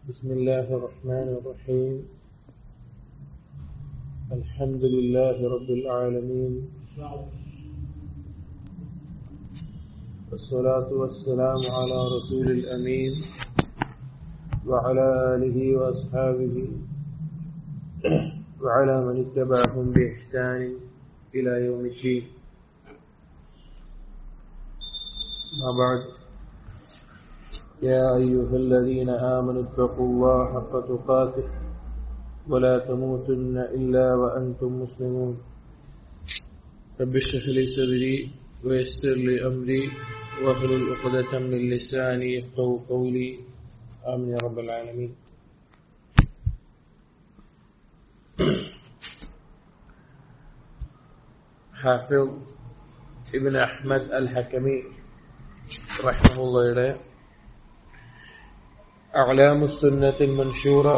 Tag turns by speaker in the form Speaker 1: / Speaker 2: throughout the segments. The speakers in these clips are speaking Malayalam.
Speaker 1: بسم الله الرحمن الرحيم الحمد لله رب العالمين والصلاة والسلام على رسول الأمين وعلى آله وأصحابه وعلى من اتبعهم بإحسان إلى يوم الدين ما بعد يا أيها الذين آمنوا اتقوا الله حق تقاته ولا تموتن إلا وأنتم مسلمون رب اشرح لي صدري ويسر لي أمري واحلل عقدة من لساني يفقهوا قولي آمين يا رب العالمين حافظ ابن أحمد الحكمي رحمه الله إليه أعلام السنة المنشورة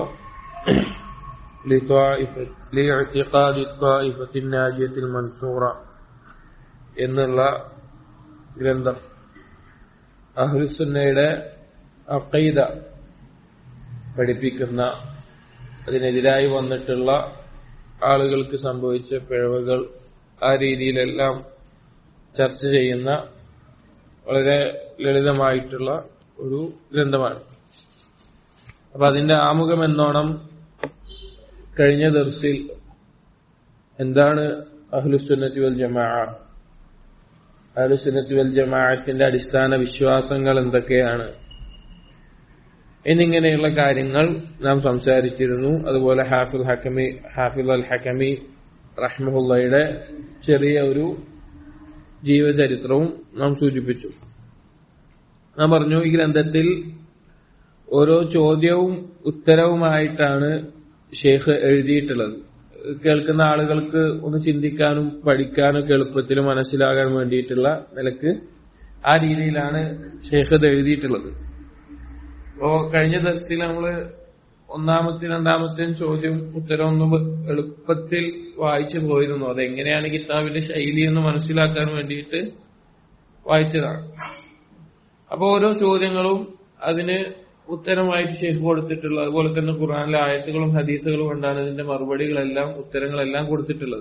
Speaker 1: لطائفة لاعتقاد الطائفة الناجية المنصورة എന്നുള്ള ഗ്രന്ഥം അഹ്ലുസുന്നയുടെ അക്കൈദ പഠിപ്പിക്കുന്ന അതിനെതിരായി വന്നിട്ടുള്ള ആളുകൾക്ക് സംഭവിച്ച പിഴവുകൾ ആ രീതിയിലെല്ലാം ചർച്ച ചെയ്യുന്ന വളരെ ലളിതമായിട്ടുള്ള ഒരു ഗ്രന്ഥമാണ് അപ്പൊ അതിന്റെ ആമുഖം എന്നോണം കഴിഞ്ഞ ദർസിൽ എന്താണ് അഹ്ലുസുന്നത്തി വൽ ജമാ അഹ്ലുസുന്നത്തി വൽ ജമാഅത്തിന്റെ അടിസ്ഥാന വിശ്വാസങ്ങൾ എന്തൊക്കെയാണ് എന്നിങ്ങനെയുള്ള കാര്യങ്ങൾ നാം സംസാരിച്ചിരുന്നു അതുപോലെ ഹാഫിൽ ഹക്കമി ഹാഫിൽ അൽ ഹക്കമി റഹ്മുള്ളയുടെ ചെറിയ ഒരു ജീവചരിത്രവും നാം സൂചിപ്പിച്ചു നാം പറഞ്ഞു ഈ ഗ്രന്ഥത്തിൽ ഓരോ ചോദ്യവും ഉത്തരവുമായിട്ടാണ് ഷെയ്ഖ് എഴുതിയിട്ടുള്ളത് കേൾക്കുന്ന ആളുകൾക്ക് ഒന്ന് ചിന്തിക്കാനും പഠിക്കാനും ഒക്കെ എളുപ്പത്തിൽ മനസ്സിലാകാൻ വേണ്ടിയിട്ടുള്ള നിലക്ക് ആ രീതിയിലാണ് ഷെയ്ഖ് ഇത് എഴുതിയിട്ടുള്ളത് അപ്പോ കഴിഞ്ഞ ദർശയിൽ നമ്മള് ഒന്നാമത്തെ രണ്ടാമത്തെയും ചോദ്യം ഉത്തരവൊന്നും എളുപ്പത്തിൽ വായിച്ചു പോയിരുന്നു അതെങ്ങനെയാണ് കിതാബിന്റെ ശൈലി എന്ന് മനസ്സിലാക്കാൻ വേണ്ടിയിട്ട് വായിച്ചതാണ് അപ്പൊ ഓരോ ചോദ്യങ്ങളും അതിന് ഉത്തരമായിട്ട് ഷെയ്ഖ് കൊടുത്തിട്ടുള്ളത് അതുപോലെ തന്നെ ഖുറാനിലെ ആയത്തുകളും ഹദീസുകളും കൊണ്ടാണ് ഇതിന്റെ മറുപടികളെല്ലാം ഉത്തരങ്ങളെല്ലാം കൊടുത്തിട്ടുള്ളത്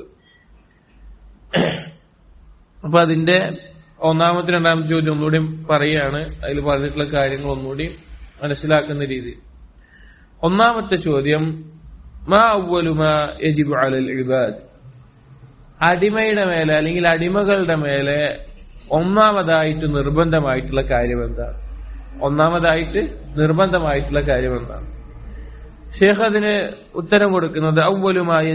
Speaker 1: അപ്പൊ അതിന്റെ ഒന്നാമത്തെ രണ്ടാമത്തെ ചോദ്യം ഒന്നുകൂടി പറയുകയാണ് അതിൽ പറഞ്ഞിട്ടുള്ള കാര്യങ്ങൾ ഒന്നുകൂടി മനസ്സിലാക്കുന്ന രീതി ഒന്നാമത്തെ ചോദ്യം മാ അവലുമാ യജിബു അലൽ ഇബാദ് അടിമയുടെ മേലെ അല്ലെങ്കിൽ അടിമകളുടെ മേലെ ഒന്നാമതായിട്ട് നിർബന്ധമായിട്ടുള്ള കാര്യം എന്താണ് ഒന്നാമതായിട്ട് നിർബന്ധമായിട്ടുള്ള കാര്യം എന്താണ് ഷേഖ് അതിന് ഉത്തരം കൊടുക്കുന്നത് അവലുമായ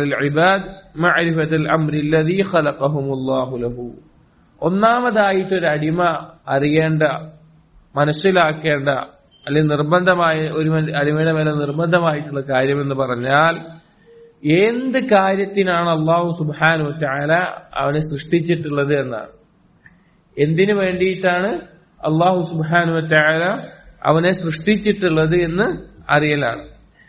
Speaker 1: ഒന്നാമതായിട്ട് ഒരു അടിമ അറിയേണ്ട മനസ്സിലാക്കേണ്ട അല്ലെങ്കിൽ നിർബന്ധമായ ഒരു അടിമയുടെ മേലെ നിർബന്ധമായിട്ടുള്ള കാര്യം എന്ന് പറഞ്ഞാൽ എന്ത് കാര്യത്തിനാണ് അള്ളാഹു സുബാനു ചാല അവനെ സൃഷ്ടിച്ചിട്ടുള്ളത് എന്നാണ് എന്തിനു വേണ്ടിയിട്ടാണ് അള്ളാഹു സുബാനു ചാല അവനെ സൃഷ്ടിച്ചിട്ടുള്ളത് എന്ന് അറിയലാണ്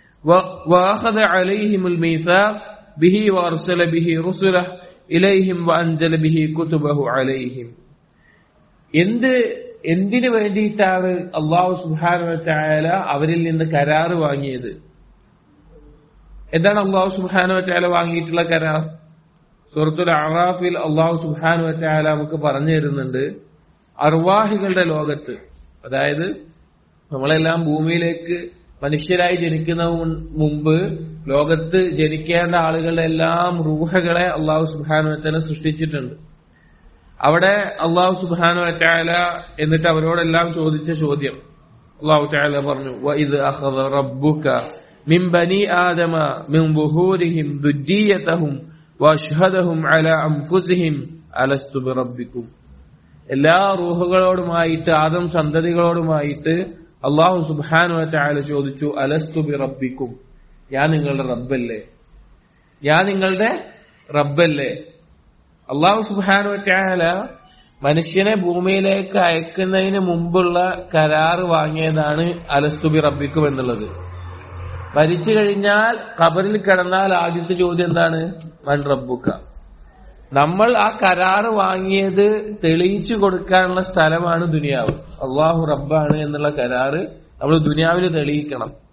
Speaker 1: ബിഹി വാർസല ബിഹി റുസുല ഇലൈഹിം വഅൻജല ബിഹി കുതുബഹു അലൈഹിം എന്ത് എന്തിനു വേണ്ടിയിട്ടാണ് അള്ളാഹു സുബാനു ചായാല അവരിൽ നിന്ന് കരാറ് വാങ്ങിയത് എന്താണ് അള്ളാഹു സുബാനു ചായാല വാങ്ങിയിട്ടുള്ള കരാർ സുഹൃത്തുൽ അറാഫിൽ അള്ളാഹു സുബാനു ചായാല നമുക്ക് പറഞ്ഞു തരുന്നുണ്ട് അർവാഹികളുടെ ലോകത്ത് അതായത് നമ്മളെല്ലാം ഭൂമിയിലേക്ക് മനുഷ്യരായി ജനിക്കുന്നതിന് മുമ്പ് ലോകത്ത് ജനിക്കേണ്ട ആളുകളുടെ എല്ലാം റൂഹകളെ അള്ളാഹു സുബാനുവത്തനെ സൃഷ്ടിച്ചിട്ടുണ്ട് അവിടെ അള്ളാഹു സുബാനു ചായാല എന്നിട്ട് അവരോടെല്ലാം ചോദിച്ച ചോദ്യം അള്ളാഹു ചായാല പറഞ്ഞു ഇത് റബ്ബുക من بني آدم من ظهورهم ذجيتهم وأشهدهم على أنفسهم ألست بربكم എല്ലാ റൂഹുകളോടുമായിട്ട് ആദം സന്തതികളോടുമായിട്ട് അള്ളാഹു സുബാനു ചായാല ചോദിച്ചു അലസ്തു ബി റബ്ബിക്കും ഞാൻ നിങ്ങളുടെ റബ്ബല്ലേ ഞാൻ നിങ്ങളുടെ റബ്ബല്ലേ അള്ളാഹു സുബാനു ചായാല മനുഷ്യനെ ഭൂമിയിലേക്ക് അയക്കുന്നതിന് മുമ്പുള്ള കരാറ് വാങ്ങിയതാണ് അലസ്തുബി റബ്ബിക്കും എന്നുള്ളത് മരിച്ചു കഴിഞ്ഞാൽ ഖബറിൽ കിടന്നാൽ ആദ്യത്തെ ചോദ്യം എന്താണ് മൻ റബ്ബുക്ക നമ്മൾ ആ കരാറ് വാങ്ങിയത് തെളിയിച്ചു കൊടുക്കാനുള്ള സ്ഥലമാണ് ദുനിയാവ് അള്ളാഹു റബ്ബാണ് എന്നുള്ള കരാറ് നമ്മൾ ദുനിയാവിൽ തെളിയിക്കണം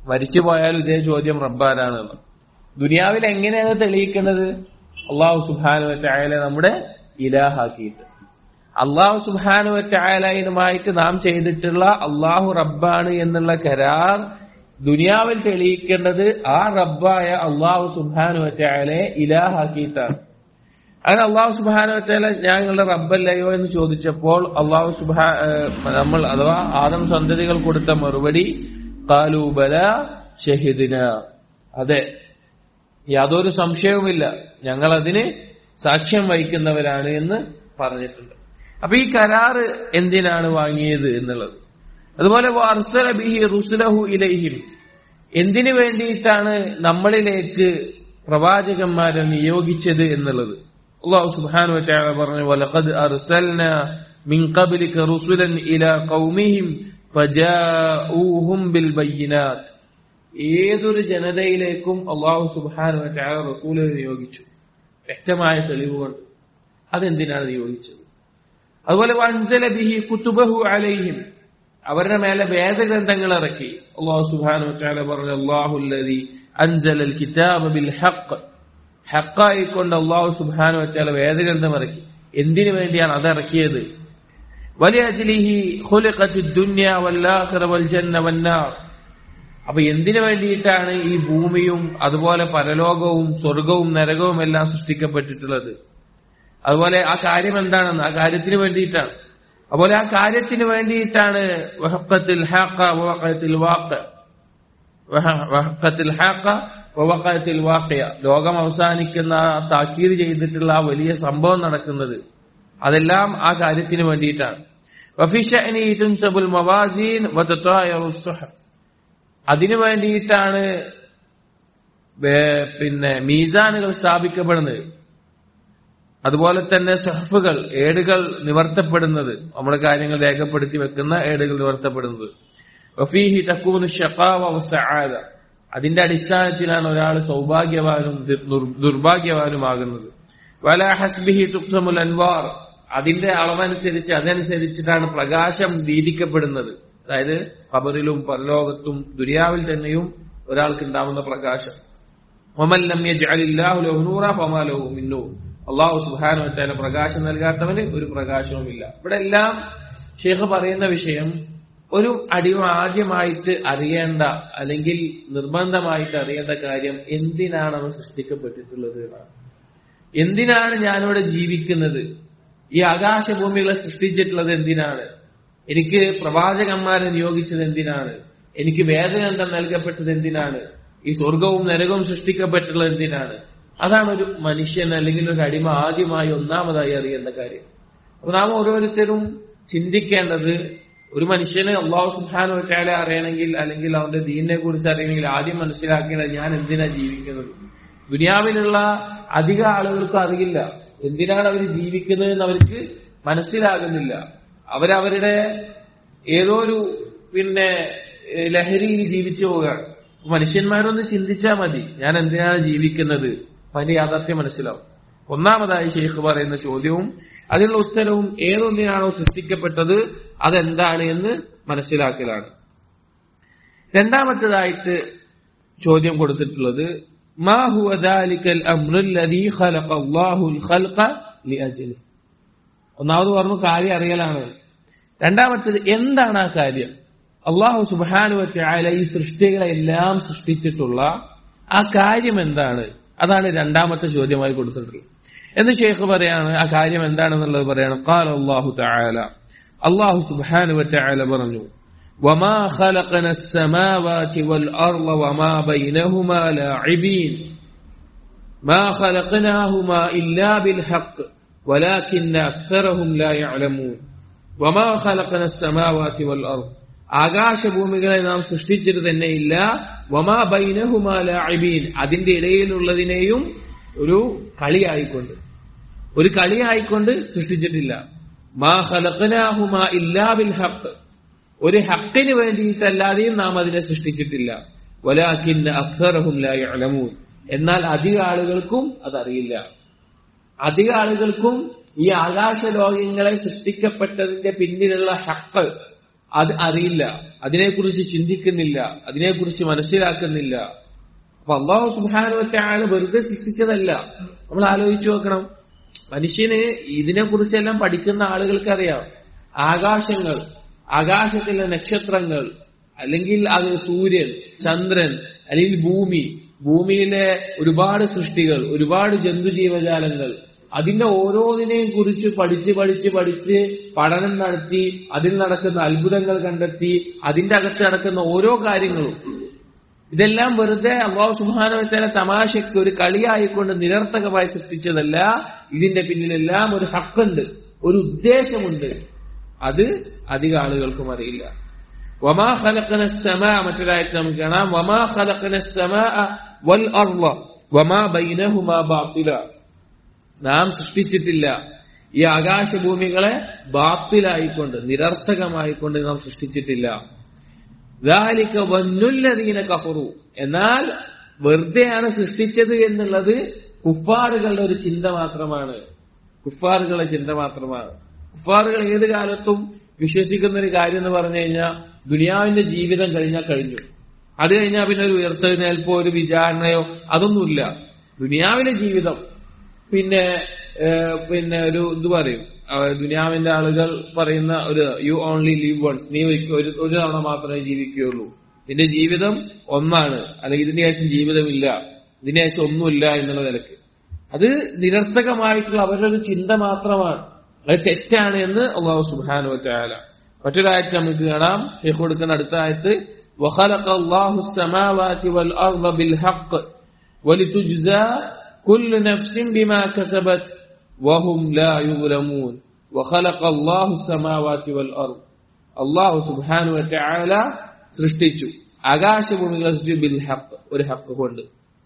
Speaker 1: മരിച്ചു പോയാലും ഇതേ ചോദ്യം റബ്ബാരാണെന്ന് ദുനിയാവിൽ എങ്ങനെയാണ് തെളിയിക്കുന്നത് അള്ളാഹു സുബാനുവറ്റായാലെ നമ്മുടെ ഇലാഹാക്കിയിട്ട് അള്ളാഹു സുബാനുവറ്റായാലുമായിട്ട് നാം ചെയ്തിട്ടുള്ള അള്ളാഹു റബ്ബാണ് എന്നുള്ള കരാർ ദുനിയാവിൽ തെളിയിക്കേണ്ടത് ആ റബ്ബായ അള്ളാഹു സുബാനുവറ്റായാലെ ഇലാഹാക്കിയിട്ടാണ് അങ്ങനെ അള്ളാഹു സുബാനുവറ്റാല ഞാൻ നിങ്ങളുടെ റബ്ബല്ലയോ എന്ന് ചോദിച്ചപ്പോൾ അള്ളാഹു സുബാ നമ്മൾ അഥവാ ആദം സന്തതികൾ കൊടുത്ത മറുപടി കാലൂബല ഷഹിദിന അതെ യാതൊരു സംശയവുമില്ല ഞങ്ങൾ അതിന് സാക്ഷ്യം വഹിക്കുന്നവരാണ് എന്ന് പറഞ്ഞിട്ടുണ്ട് അപ്പൊ ഈ കരാറ് എന്തിനാണ് വാങ്ങിയത് എന്നുള്ളത് അതുപോലെ അർസല ബിഹി റുസുലഹു ഇലൈഹിം എന്തിനു വേണ്ടിയിട്ടാണ് നമ്മളിലേക്ക് പ്രവാചകന്മാരെ നിയോഗിച്ചത് എന്നുള്ളത് അള്ളാഹു സുബ്ഹാനഹു വതആല പറഞ്ഞു വലഖദ് അർസൽന മിൻ ഖബ്ലിക റുസുലൻ ഇലാ ഖൗമിഹിം ഫജാഊഹും ബിൽ ബയ്യിനാത്ത് ഏതൊരു ജനതയിലേക്കും അള്ളാഹു സുബ്ഹാനഹു വതആല റസൂലിനെ നിയോഗിച്ചു വ്യക്തമായ തെളിവുകൊണ്ട് അതെന്തിനാണ് നിയോഗിച്ചത് അതുപോലെ വൻസല ബിഹി കുത്തുബഹു അലൈഹിം അവരുടെ മേലെ വേദഗ്രന്ഥങ്ങൾ ഇറക്കി അള്ളാഹു സുബ്ഹാനഹു വതആല പറഞ്ഞു അല്ലാഹുല്ലദി അൻസലൽ കിതാബ ബിൽ ഹഖ് ഹക്കായിക്കൊണ്ട് അള്ളാഹു സുബ്ഹാനഹു വതആല വേദഗ്രന്ഥം ഇറക്കി എന്തിനു വേണ്ടിയാണ് അത് ഇറക്കിയത് വലിയ അജ്ലിഹി ഖുലിഖത്തു ദുനിയ വല്ലാഖിറ വൽ ജന്ന വന്നാർ അപ്പൊ എന്തിനു വേണ്ടിയിട്ടാണ് ഈ ഭൂമിയും അതുപോലെ പരലോകവും സ്വർഗവും നരകവും എല്ലാം സൃഷ്ടിക്കപ്പെട്ടിട്ടുള്ളത് അതുപോലെ ആ കാര്യം എന്താണെന്ന് ആ കാര്യത്തിന് വേണ്ടിയിട്ടാണ് അതുപോലെ ആ കാര്യത്തിന് വേണ്ടിയിട്ടാണ് വഹക്കത്തിൽ ഹാക്ക വഹക്കത്തിൽ വാക്ക് വഹക്കത്തിൽ ഹാക്ക വഹക്കത്തിൽ വാക്കയ ലോകം അവസാനിക്കുന്ന ആ താക്കീത് ചെയ്തിട്ടുള്ള ആ വലിയ സംഭവം നടക്കുന്നത് അതെല്ലാം ആ കാര്യത്തിന് വേണ്ടിയിട്ടാണ് വഫിഷഅനി തുൻസബുൽ മവാസീൻ വതതായറു സുഹഫ് അതിനു വേണ്ടിയിട്ടാണ് പിന്നെ മീസാനുകൾ സ്ഥാപിക്കപ്പെടുന്നത് അതുപോലെ തന്നെ സഹഫുകൾ ഏടുകൾ നിവർത്തപ്പെടുന്നത് നമ്മുടെ കാര്യങ്ങൾ രേഖപ്പെടുത്തി വെക്കുന്ന ഏടുകൾ നിവർത്തപ്പെടുന്നത് വഫീഹി തക്കൂന് ഷഖാവ വസആദ അതിന്റെ അടിസ്ഥാനത്തിലാണ് ഒരാൾ സൗഭാഗ്യവാനും ദുർഭാഗ്യവാനുമാകുന്നത് വല ഹസ്ബിഹി തുക്സമുൽ അൻവാർ അതിന്റെ അളവനുസരിച്ച് അതനുസരിച്ചിട്ടാണ് പ്രകാശം വീതിക്കപ്പെടുന്നത് അതായത് ഖബറിലും പരലോകത്തും ദുരിയാവിൽ തന്നെയും ഒരാൾക്ക് ഉണ്ടാവുന്ന പ്രകാശം അള്ളാഹു സുഹാനുവറ്റാല പ്രകാശം നൽകാത്തവന് ഒരു പ്രകാശവുമില്ല ഇവിടെ എല്ലാം ഷേഖ് പറയുന്ന വിഷയം ഒരു അടിമ ആദ്യമായിട്ട് അറിയേണ്ട അല്ലെങ്കിൽ നിർബന്ധമായിട്ട് അറിയേണ്ട കാര്യം എന്തിനാണ് അവൻ സൃഷ്ടിക്കപ്പെട്ടിട്ടുള്ളത് എന്നാണ് എന്തിനാണ് ഞാനിവിടെ ജീവിക്കുന്നത് ഈ ആകാശഭൂമികളെ സൃഷ്ടിച്ചിട്ടുള്ളത് എന്തിനാണ് എനിക്ക് പ്രവാചകന്മാരെ നിയോഗിച്ചത് എന്തിനാണ് എനിക്ക് വേദനന്തം നൽകപ്പെട്ടത് എന്തിനാണ് ഈ സ്വർഗവും നരകവും സൃഷ്ടിക്കപ്പെട്ടുള്ളത് എന്തിനാണ് അതാണ് ഒരു മനുഷ്യൻ അല്ലെങ്കിൽ ഒരു അടിമ ആദ്യമായി ഒന്നാമതായി അറിയേണ്ട കാര്യം അപ്പൊ നാം ഓരോരുത്തരും ചിന്തിക്കേണ്ടത് ഒരു മനുഷ്യന് അള്ളാഹു സുബാനുവറ്റാലെ അറിയണമെങ്കിൽ അല്ലെങ്കിൽ അവന്റെ ദീനിനെ കുറിച്ച് അറിയണമെങ്കിൽ ആദ്യം മനസ്സിലാക്കേണ്ടത് ഞാൻ എന്തിനാ ജീവിക്കുന്നത് ദുനിയാവിലുള്ള അധിക ആളുകൾക്ക് അറിയില്ല എന്തിനാണ് അവർ ജീവിക്കുന്നത് എന്ന് അവർക്ക് മനസ്സിലാകുന്നില്ല അവരവരുടെ ഏതോ ഒരു പിന്നെ ലഹരിയിൽ ജീവിച്ചു പോവുകയാണ് മനുഷ്യന്മാരൊന്ന് ചിന്തിച്ചാൽ മതി ഞാൻ എന്തിനാണ് ജീവിക്കുന്നത് അതിന്റെ യാഥാർത്ഥ്യം മനസ്സിലാവും ഒന്നാമതായി ഷെയ്ഖ് പറയുന്ന ചോദ്യവും അതിനുള്ള ഉത്തരവും ഏതൊന്നിനാണോ സൃഷ്ടിക്കപ്പെട്ടത് അതെന്താണ് എന്ന് മനസ്സിലാക്കലാണ് രണ്ടാമത്തേതായിട്ട് ചോദ്യം കൊടുത്തിട്ടുള്ളത് മാ ഹുവ ദാലിക്കൽ അംറുല്ലദീ ഖലഖ അല്ലാഹുൽ ഖൽഖ ലിഅജ്ലി ഒന്നാമത് പറഞ്ഞു കാര്യം അറിയലാണ് രണ്ടാമത്തേത് എന്താണ് ആ കാര്യം അള്ളാഹു സുബാനുവറ്റായ ഈ സൃഷ്ടികളെ എല്ലാം സൃഷ്ടിച്ചിട്ടുള്ള ആ കാര്യം എന്താണ് അതാണ് രണ്ടാമത്തെ ചോദ്യമായി കൊടുത്തിട്ടുള്ളത് എന്ന് ഷെയ്ഖ് പറയാണ് ആ കാര്യം എന്താണെന്നുള്ളത് പറയാണ് قال അള്ളാഹു തആല അള്ളാഹു സുബാനുവറ്റായ പറഞ്ഞു وما خلقنا السماوات والأرض وما بينهما لاعبين ما خلقناهما إلا بالحق ولكن أكثرهم لا يعلمون وما خلقنا السماوات والأرض ആകാശഭൂമികളെ നാം സൃഷ്ടിച്ചിട്ട് തന്നെയില്ല വമാ ബൈനഹുമാ ലാഇബീൻ അതിന്റെ ഇടയിലുള്ളതിനെയും ഒരു കളിയായിക്കൊണ്ട് ഒരു കളിയായിക്കൊണ്ട് സൃഷ്ടിച്ചിട്ടില്ല മാ ഖലഖനാഹുമാ ഇല്ലാ ബിൽ ഹഖ് ഒരു ഹക്കിന് വേണ്ടിയിട്ടല്ലാതെയും നാം അതിനെ സൃഷ്ടിച്ചിട്ടില്ല വലാക്കിന്ന അക്സറഹും ലാ യഅലമൂൻ എന്നാൽ അധിക ആളുകൾക്കും അതറിയില്ല അധിക ആളുകൾക്കും ഈ ആകാശ ലോകങ്ങളെ സൃഷ്ടിക്കപ്പെട്ടതിന്റെ പിന്നിലുള്ള ഹക്ക് അത് അറിയില്ല അതിനെക്കുറിച്ച് ചിന്തിക്കുന്നില്ല അതിനെക്കുറിച്ച് മനസ്സിലാക്കുന്നില്ല അപ്പൊ അള്ളാഹു സുബാനുവറ്റാണ് വെറുതെ സൃഷ്ടിച്ചതല്ല നമ്മൾ ആലോചിച്ചു നോക്കണം മനുഷ്യന് ഇതിനെ കുറിച്ചെല്ലാം പഠിക്കുന്ന ആളുകൾക്കറിയാം ആകാശങ്ങൾ ആകാശത്തിലെ നക്ഷത്രങ്ങൾ അല്ലെങ്കിൽ അത് സൂര്യൻ ചന്ദ്രൻ അല്ലെങ്കിൽ ഭൂമി ഭൂമിയിലെ ഒരുപാട് സൃഷ്ടികൾ ഒരുപാട് ജന്തുജീവജാലങ്ങൾ അതിന്റെ ഓരോന്നിനെയും കുറിച്ച് പഠിച്ച് പഠിച്ച് പഠിച്ച് പഠനം നടത്തി അതിൽ നടക്കുന്ന അത്ഭുതങ്ങൾ കണ്ടെത്തി അതിന്റെ അകത്ത് നടക്കുന്ന ഓരോ കാര്യങ്ങളും ഇതെല്ലാം വെറുതെ അള്ളാഹു സുബാനവച്ചാല തമാശയ്ക്ക് ഒരു കളിയായിക്കൊണ്ട് നിരർത്ഥകമായി സൃഷ്ടിച്ചതല്ല ഇതിന്റെ പിന്നിലെല്ലാം ഒരു ഹക്കുണ്ട് ഒരു ഉദ്ദേശമുണ്ട് അത് അധിക ആളുകൾക്കും അറിയില്ല വമാ ഖലഖന السماء മറ്റൊരായിട്ട് നമുക്ക് കാണാം വമാ ഖലഖന السماء والارض വമാ ബൈനഹുമാ ബാത്തില നാം സൃഷ്ടിച്ചിട്ടില്ല ഈ ആകാശഭൂമികളെ ബാത്തിലായിക്കൊണ്ട് നിരർത്ഥകമായിക്കൊണ്ട് നാം സൃഷ്ടിച്ചിട്ടില്ല ذلك ظن الذين كفروا എന്നാൽ വെറുതെയാണ് സൃഷ്ടിച്ചത് എന്നുള്ളത് കുഫാറുകളുടെ ഒരു ചിന്ത മാത്രമാണ് കുഫാറുകളുടെ ചിന്ത മാത്രമാണ് കുഫാറുകൾ ഏത് കാലത്തും വിശ്വസിക്കുന്ന ഒരു കാര്യം എന്ന് പറഞ്ഞു കഴിഞ്ഞാൽ ദുനിയാവിന്റെ ജീവിതം കഴിഞ്ഞാൽ കഴിഞ്ഞു അത് കഴിഞ്ഞാൽ പിന്നെ ഒരു ഉയർത്തെഴുന്നേൽപ്പോ ഒരു വിചാരണയോ അതൊന്നുമില്ല ദുനിയാവിലെ ജീവിതം പിന്നെ ഏഹ്, പിന്നെ ഒരു ഇത് പറയും ആ, ദുനിയാവിന്റെ ആളുകൾ പറയുന്ന ഒരു യു ഓൺലി ലീവ് വൺസ് നീ ഒരിക്ക- ഒരു ഒരു തവണ മാത്രമേ ജീവിക്കുകയുള്ളൂ നിന്റെ ജീവിതം ഒന്നാണ് അല്ലെങ്കിൽ ഇതിന് ശേഷം ജീവിതമില്ല ഇതിന് ശേഷം ഒന്നുമില്ല എന്നുള്ള നിലക്ക് അത് നിരർത്ഥകമായിട്ടുള്ള അവരുടെ ഒരു ചിന്ത മാത്രമാണ് അത് തെറ്റാണ് എന്ന് അള്ളാഹു സുബാനു വറ്റാല മറ്റൊരാഴ്ച നമുക്ക് കാണാം ഷെയ്ഖ് കൊടുക്കുന്ന അടുത്ത ആയത്ത് وخلق الله السماوات والأرض بالحق ولتجزى كل نفس بما كسبت وهم لا يظلمون وخلق الله السماوات والأرض الله سبحانه وتعالى സൃഷ്ടിച്ചു ആകാശഭൂമികളെ സൃഷ്ടിച്ചു ബിൽ ഹക്ക് ഒരു ഹക്ക് കൊണ്ട്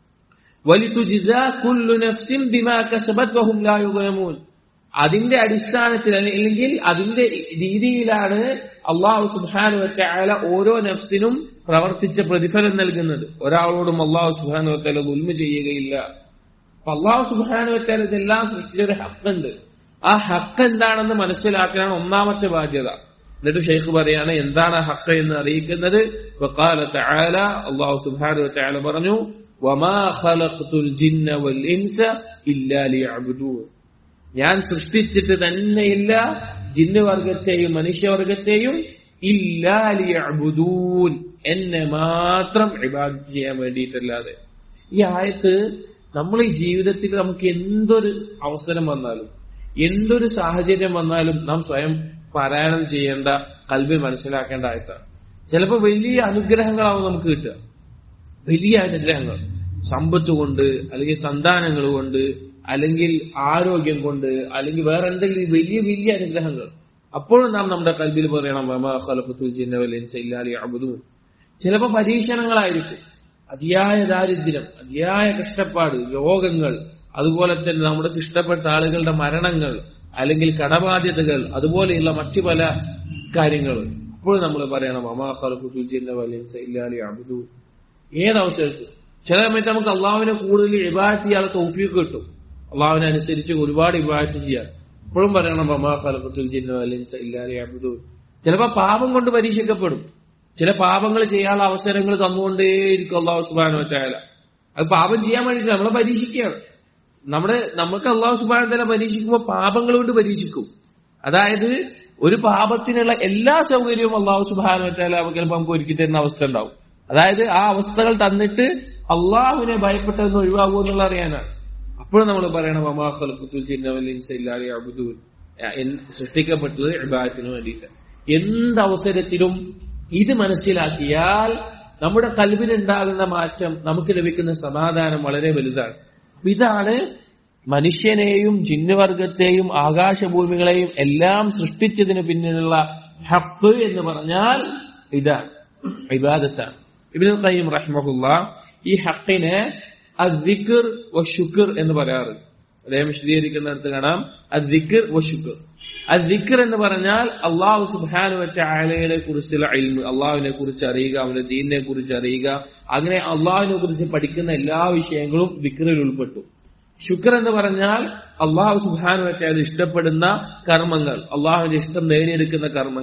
Speaker 1: വലിതുജിസ കുല്ലു നഫ്സിൻ ബിമാ കസബത് വഹും ലാ യുഗ്ലമൂൻ അതിന്റെ അടിസ്ഥാനത്തിൽ അല്ലെങ്കിൽ അതിന്റെ രീതിയിലാണ് അള്ളാഹു സുബാനു വറ്റാല ഓരോ നഫ്സിനും പ്രവർത്തിച്ച പ്രതിഫലം നൽകുന്നത് ഒരാളോടും അള്ളാഹു സുബാനു വറ്റാല ഉൽമ ചെയ്യുകയില്ല അപ്പൊ അള്ളാഹു സുബാനു വറ്റാല ഇതെല്ലാം സൃഷ്ടിച്ച ഒരു ഹക്കുണ്ട് ആ ഹക്ക് എന്താണെന്ന് മനസ്സിലാക്കലാണ് ഒന്നാമത്തെ ബാധ്യത എന്നിട്ട് ഷെയ്ഖ് പറയാണ് എന്താണ് ആ ഹക്ക് എന്ന് അറിയിക്കുന്നത് വഖാല തആല അള്ളാഹു സുബ്ഹാനഹു വതആല പറഞ്ഞു വമാ ഖലഖ്തുൽ ജിന്ന വൽ ഇൻസ ഇല്ലാ ലിയഅബ്ദൂൻ ഞാൻ സൃഷ്ടിച്ചിട്ട് തന്നെയില്ല ജിന്ന് വർഗത്തെയും മനുഷ്യവർഗത്തെയും ഇല്ലാ ലിയഅബ്ദൂൻ എന്നെ മാത്രം ഇബാദത്ത് ചെയ്യാൻ വേണ്ടിയിട്ടല്ലാതെ ഈ ആയത്ത് നമ്മൾ ഈ ജീവിതത്തിൽ നമുക്ക് എന്തൊരു അവസരം വന്നാലും എന്തൊരു സാഹചര്യം വന്നാലും നാം സ്വയം പാരായണം ചെയ്യേണ്ട കൽബിൽ മനസ്സിലാക്കേണ്ട ആയത്താണ് ചിലപ്പോൾ വലിയ അനുഗ്രഹങ്ങളാവും നമുക്ക് കിട്ടുക വലിയ അനുഗ്രഹങ്ങൾ സമ്പത്ത് കൊണ്ട് അല്ലെങ്കിൽ സന്താനങ്ങൾ കൊണ്ട് അല്ലെങ്കിൽ ആരോഗ്യം കൊണ്ട് അല്ലെങ്കിൽ വേറെ എന്തെങ്കിലും വലിയ വലിയ അനുഗ്രഹങ്ങൾ അപ്പോഴും നാം നമ്മുടെ കൽബിൽ പറയണം വമാ ഖലഖത്തുൽ ജിന്ന വൽ ഇൻസ ഇല്ലാ ലിയഅബ്ദൂൻ ചിലപ്പോൾ പരീക്ഷണങ്ങളായിരിക്കും അതിയായ ദാരിദ്ര്യം അതിയായ കഷ്ടപ്പാട് രോഗങ്ങൾ അതുപോലെ തന്നെ നമ്മുടെ ഇഷ്ടപ്പെട്ട ആളുകളുടെ മരണങ്ങൾ അല്ലെങ്കിൽ കടബാധ്യതകൾ അതുപോലെയുള്ള മറ്റു പല കാര്യങ്ങൾ അപ്പോൾ നമ്മൾ പറയണം അമാ ഖലഖത്തുൽ ജിന്ന വൽ ഇൻസ ഇല്ലാ ലിയഅബ്ദൂൻ ഏതവസരത്തിൽ ചില സമയത്ത് നമുക്ക് അള്ളാഹുവിനെ കൂടുതൽ ഇബാദത്ത് ചെയ്യാനുള്ള തൗഫീഖ് കിട്ടും അള്ളാഹുവിനെ അനുസരിച്ച് ഒരുപാട് ഇബാദത്ത് ചെയ്യാൻ ഇപ്പോഴും പറയണം അമാ ഖലഖത്തുൽ ജിന്ന വൽ ഇൻസ ഇല്ലാ ലിയഅബ്ദൂൻ ചിലപ്പോ പാപം കൊണ്ട് പരീക്ഷിക്കപ്പെടും ചില പാപങ്ങൾ ചെയ്യാനുള്ള അവസരങ്ങൾ തന്നുകൊണ്ടേയിരിക്കും അള്ളാഹു സുബാന വറ്റായാല അത് പാപം ചെയ്യാൻ വേണ്ടിയിട്ട് നമ്മളെ പരീക്ഷിക്കുകയാണ് നമ്മുടെ നമുക്ക് അള്ളാഹു സുബാന തല പരീക്ഷിക്കുമ്പോൾ പാപങ്ങൾ കൊണ്ട് പരീക്ഷിക്കും അതായത് ഒരു പാപത്തിനുള്ള എല്ലാ സൗകര്യവും അള്ളാഹു സുബാന വറ്റാല ചിലപ്പോൾ നമുക്ക് ഒരുക്കി തരുന്ന അവസ്ഥ ഉണ്ടാവും അതായത് ആ അവസ്ഥകൾ തന്നിട്ട് അള്ളാഹുവിനെ ഭയപ്പെട്ടതെന്ന് ഒഴിവാകുമോ എന്നുള്ള അറിയാനാണ് അപ്പോഴും നമ്മൾ പറയണം അമാ ഖലഖത്തുൽ ജിന്ന വൽ ഇൻസ ഇല്ലാ ലിയഅബ്ദൂൻ സൃഷ്ടിക്കപ്പെട്ടത് ഇബാദത്തിന് വേണ്ടിയിട്ട് എന്ത് അവസരത്തിലും ഇത് മനസ്സിലാക്കിയാൽ നമ്മുടെ കൽവിനുണ്ടാകുന്ന മാറ്റം നമുക്ക് ലഭിക്കുന്ന സമാധാനം വളരെ വലുതാണ് അപ്പൊ ഇതാണ് മനുഷ്യനെയും ജിന്നുവർഗത്തെയും ആകാശഭൂമികളെയും എല്ലാം സൃഷ്ടിച്ചതിന് പിന്നിലുള്ള ഹക്ക് എന്ന് പറഞ്ഞാൽ ഇതാണ് ഇബാദത്താണ് ഇബിൻ ഖയ്യിം റഹ്മഹുല്ല ഈ ഹക്കിനെ അദ്ദിഖർ വ ശുക്ർ എന്ന് പറയാറ് അദ്ദേഹം വിശദീകരിക്കുന്നിടത്ത് കാണാം അദ്ദിഖർ വ ശുക്ർ അദ്ദിഖർ എന്ന് പറഞ്ഞാൽ അള്ളാഹു സുബാനു വറ്റ ആലയെ കുറിച്ചുള്ള ഇൽമ് അള്ളാഹുവിനെ കുറിച്ച് അറിയുക അവന്റെ ദീനിനെ കുറിച്ച് അറിയുക അങ്ങനെ അള്ളാഹുവിനെ കുറിച്ച് പഠിക്കുന്ന എല്ലാ വിഷയങ്ങളും ദിക്റിൽ ഉൾപ്പെട്ടു ശുക്ർ എന്ന് പറഞ്ഞാൽ അള്ളാഹു സുബാനു വറ്റാൽ ഇഷ്ടപ്പെടുന്ന കർമ്മങ്ങൾ അള്ളാഹുവിന്റെ ഇഷ്ടം നേടിയെടുക്കുന്ന കർമ്മങ്ങൾ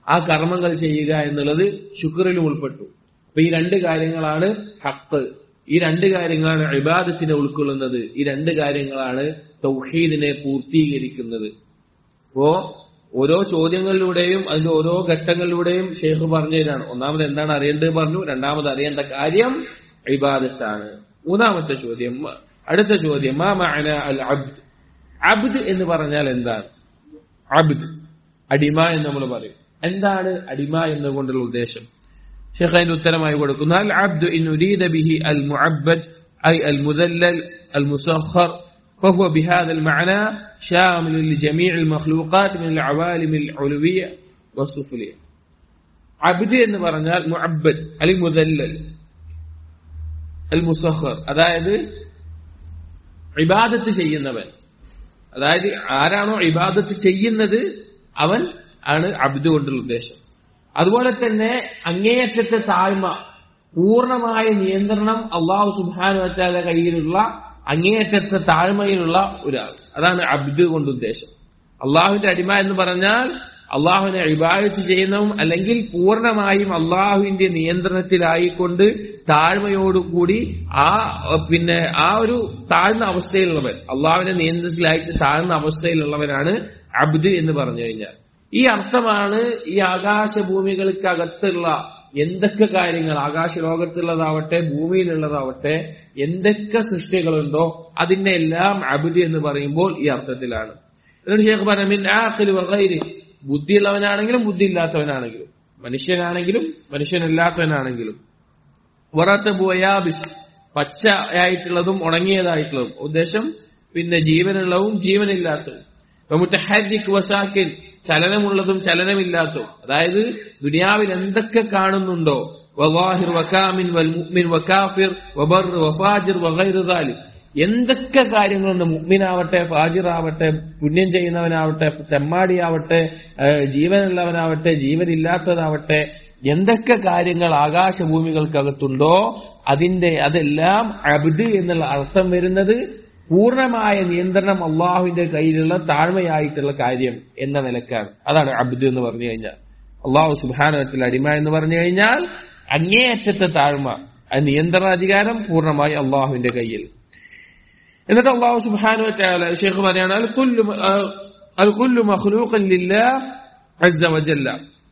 Speaker 1: ആ കർമ്മങ്ങൾ ചെയ്യുക എന്നുള്ളത് ശുക്രിലും ഉൾപ്പെട്ടു അപ്പൊ ഈ രണ്ട് കാര്യങ്ങളാണ് ഹക്ക് ഈ രണ്ട് കാര്യങ്ങളാണ് ഇബാദത്തിനെ ഉൾക്കൊള്ളുന്നത് ഈ രണ്ട് കാര്യങ്ങളാണ് തൗഹീദിനെ പൂർത്തീകരിക്കുന്നത് അപ്പോ ഓരോ ചോദ്യങ്ങളിലൂടെയും അതിന്റെ ഓരോ ഘട്ടങ്ങളിലൂടെയും ഷെയ്ഖ് പറഞ്ഞു തരാണ് ഒന്നാമത് എന്താണ് അറിയേണ്ടത് പറഞ്ഞു രണ്ടാമത് അറിയേണ്ട കാര്യം ഇബാദത്താണ് മൂന്നാമത്തെ ചോദ്യം അടുത്ത ചോദ്യം മാ മഅന അൽ അബ്ദ് അബ്ദ് എന്ന് പറഞ്ഞാൽ എന്താണ് അബ്ദ് അടിമ എന്ന് നമ്മൾ പറയും എന്താണ് അടിമ എന്നുകൊണ്ടുള്ള ഉദ്ദേശം ഷെയ്ഖ് അതിന് ഉത്തരമായി കൊടുക്കുന്നു അൽ അബ്ദു ഇൻ ഉരീദ ബിഹി അൽ മുഅബ്ബദ് ഐ അൽ മുദല്ലൽ അൽ മുസഖർ فهو بهذا المعنى شامل لجميع المخلوقات من العوالم العلوية والسفلية അബ്ദ് എന്ന് പറഞ്ഞാൽ മുഅബ്ബദ് അലി മുദല്ലൽ അൽ മുസഖർ അതായത് ഇബാദത്ത് ചെയ്യുന്നവൻ അതായത് ആരാണോ ഇബാദത്ത് ചെയ്യുന്നത് അവൻ ആണ് അബ്ദ് കൊണ്ടുള്ള ഉദ്ദേശം അതുപോലെ തന്നെ അങ്ങേയറ്റത്തെ താഴ്മ പൂർണ്ണമായ നിയന്ത്രണം അള്ളാഹു സുബാനു വച്ചാല കയ്യിലുള്ള അങ്ങേയറ്റത്തെ താഴ്മയിലുള്ള ഒരാൾ അതാണ് അബ്ദ് കൊണ്ട് ഉദ്ദേശം അള്ളാഹുവിന്റെ അടിമ എന്ന് പറഞ്ഞാൽ അള്ളാഹുവിനെ ഇബാദത്ത് ചെയ്യുന്നതും അല്ലെങ്കിൽ പൂർണ്ണമായും അള്ളാഹുവിന്റെ നിയന്ത്രണത്തിലായിക്കൊണ്ട് താഴ്മയോടുകൂടി ആ പിന്നെ ആ ഒരു താഴ്ന്ന അവസ്ഥയിലുള്ളവൻ അള്ളാഹുവിന്റെ നിയന്ത്രണത്തിലായിട്ട് താഴ്ന്ന അവസ്ഥയിലുള്ളവനാണ് അബ്ദ് എന്ന് പറഞ്ഞു കഴിഞ്ഞാൽ ഈ അർത്ഥമാണ് ഈ ആകാശഭൂമികൾക്കകത്തുള്ള എന്തൊക്കെ കാര്യങ്ങൾ ആകാശ ലോകത്തുള്ളതാവട്ടെ ഭൂമിയിലുള്ളതാവട്ടെ എന്തൊക്കെ സൃഷ്ടികളുണ്ടോ അതിന്റെ എല്ലാം അബുദി എന്ന് പറയുമ്പോൾ ഈ അർത്ഥത്തിലാണ് എന്നിട്ട് ഷേഖ് പറഞ്ഞു ബുദ്ധിയുള്ളവനാണെങ്കിലും ബുദ്ധി ഇല്ലാത്തവനാണെങ്കിലും മനുഷ്യനാണെങ്കിലും മനുഷ്യനല്ലാത്തവനാണെങ്കിലും വറത്ത ബോയാബിസ് പച്ചയായിട്ടുള്ളതും ഉണങ്ങിയതായിട്ടുള്ളതും ഉദ്ദേശം പിന്നെ ജീവനുള്ളതും ജീവനില്ലാത്തതും മുത്തഹാരിക് വസാക്കിൻ ചലനമുള്ളതും ചലനമില്ലാത്തതും അതായത് ദുനിയാവിൽ എന്തൊക്കെ കാണുന്നുണ്ടോ വവാഹിർ വക്കാമിൻ വൽ മുഅ്മിൻ വകാഫിർ വബർ വഫാജിർ വഗൈറു ദാലിക് എന്തൊക്കെ കാര്യങ്ങളുണ്ട് മുഗ്മിനാവട്ടെ ഫാജിറാവട്ടെ പുണ്യം ചെയ്യുന്നവനാവട്ടെ തെമ്മാടിയാവട്ടെ ജീവനുള്ളവനാവട്ടെ ജീവനില്ലാത്തതാവട്ടെ എന്തൊക്കെ കാര്യങ്ങൾ ആകാശഭൂമികൾക്കകത്തുണ്ടോ അതിന്റെ അതെല്ലാം അബ്ദ് എന്നുള്ള അർത്ഥം വരുന്നത് പൂർണ്ണമായ നിയന്ത്രണം അള്ളാഹുവിന്റെ കയ്യിലുള്ള താഴ്മയായിട്ടുള്ള കാര്യം എന്ന നിലക്കാണ് അതാണ് അബ്ദ് എന്ന് പറഞ്ഞു കഴിഞ്ഞാൽ അള്ളാഹു സുബാനത്തിൽ അടിമ എന്ന് പറഞ്ഞു കഴിഞ്ഞാൽ അങ്ങേയറ്റത്തെ താഴ്മ നിയന്ത്രണാധികാരം പൂർണ്ണമായി അള്ളാഹുവിന്റെ കയ്യിൽ എന്നിട്ട് അള്ളാഹു സുബാനു ഷെയ്ഖ് പറയാണ് അൽ കുല്ലു മഖ്ലൂഖല്ല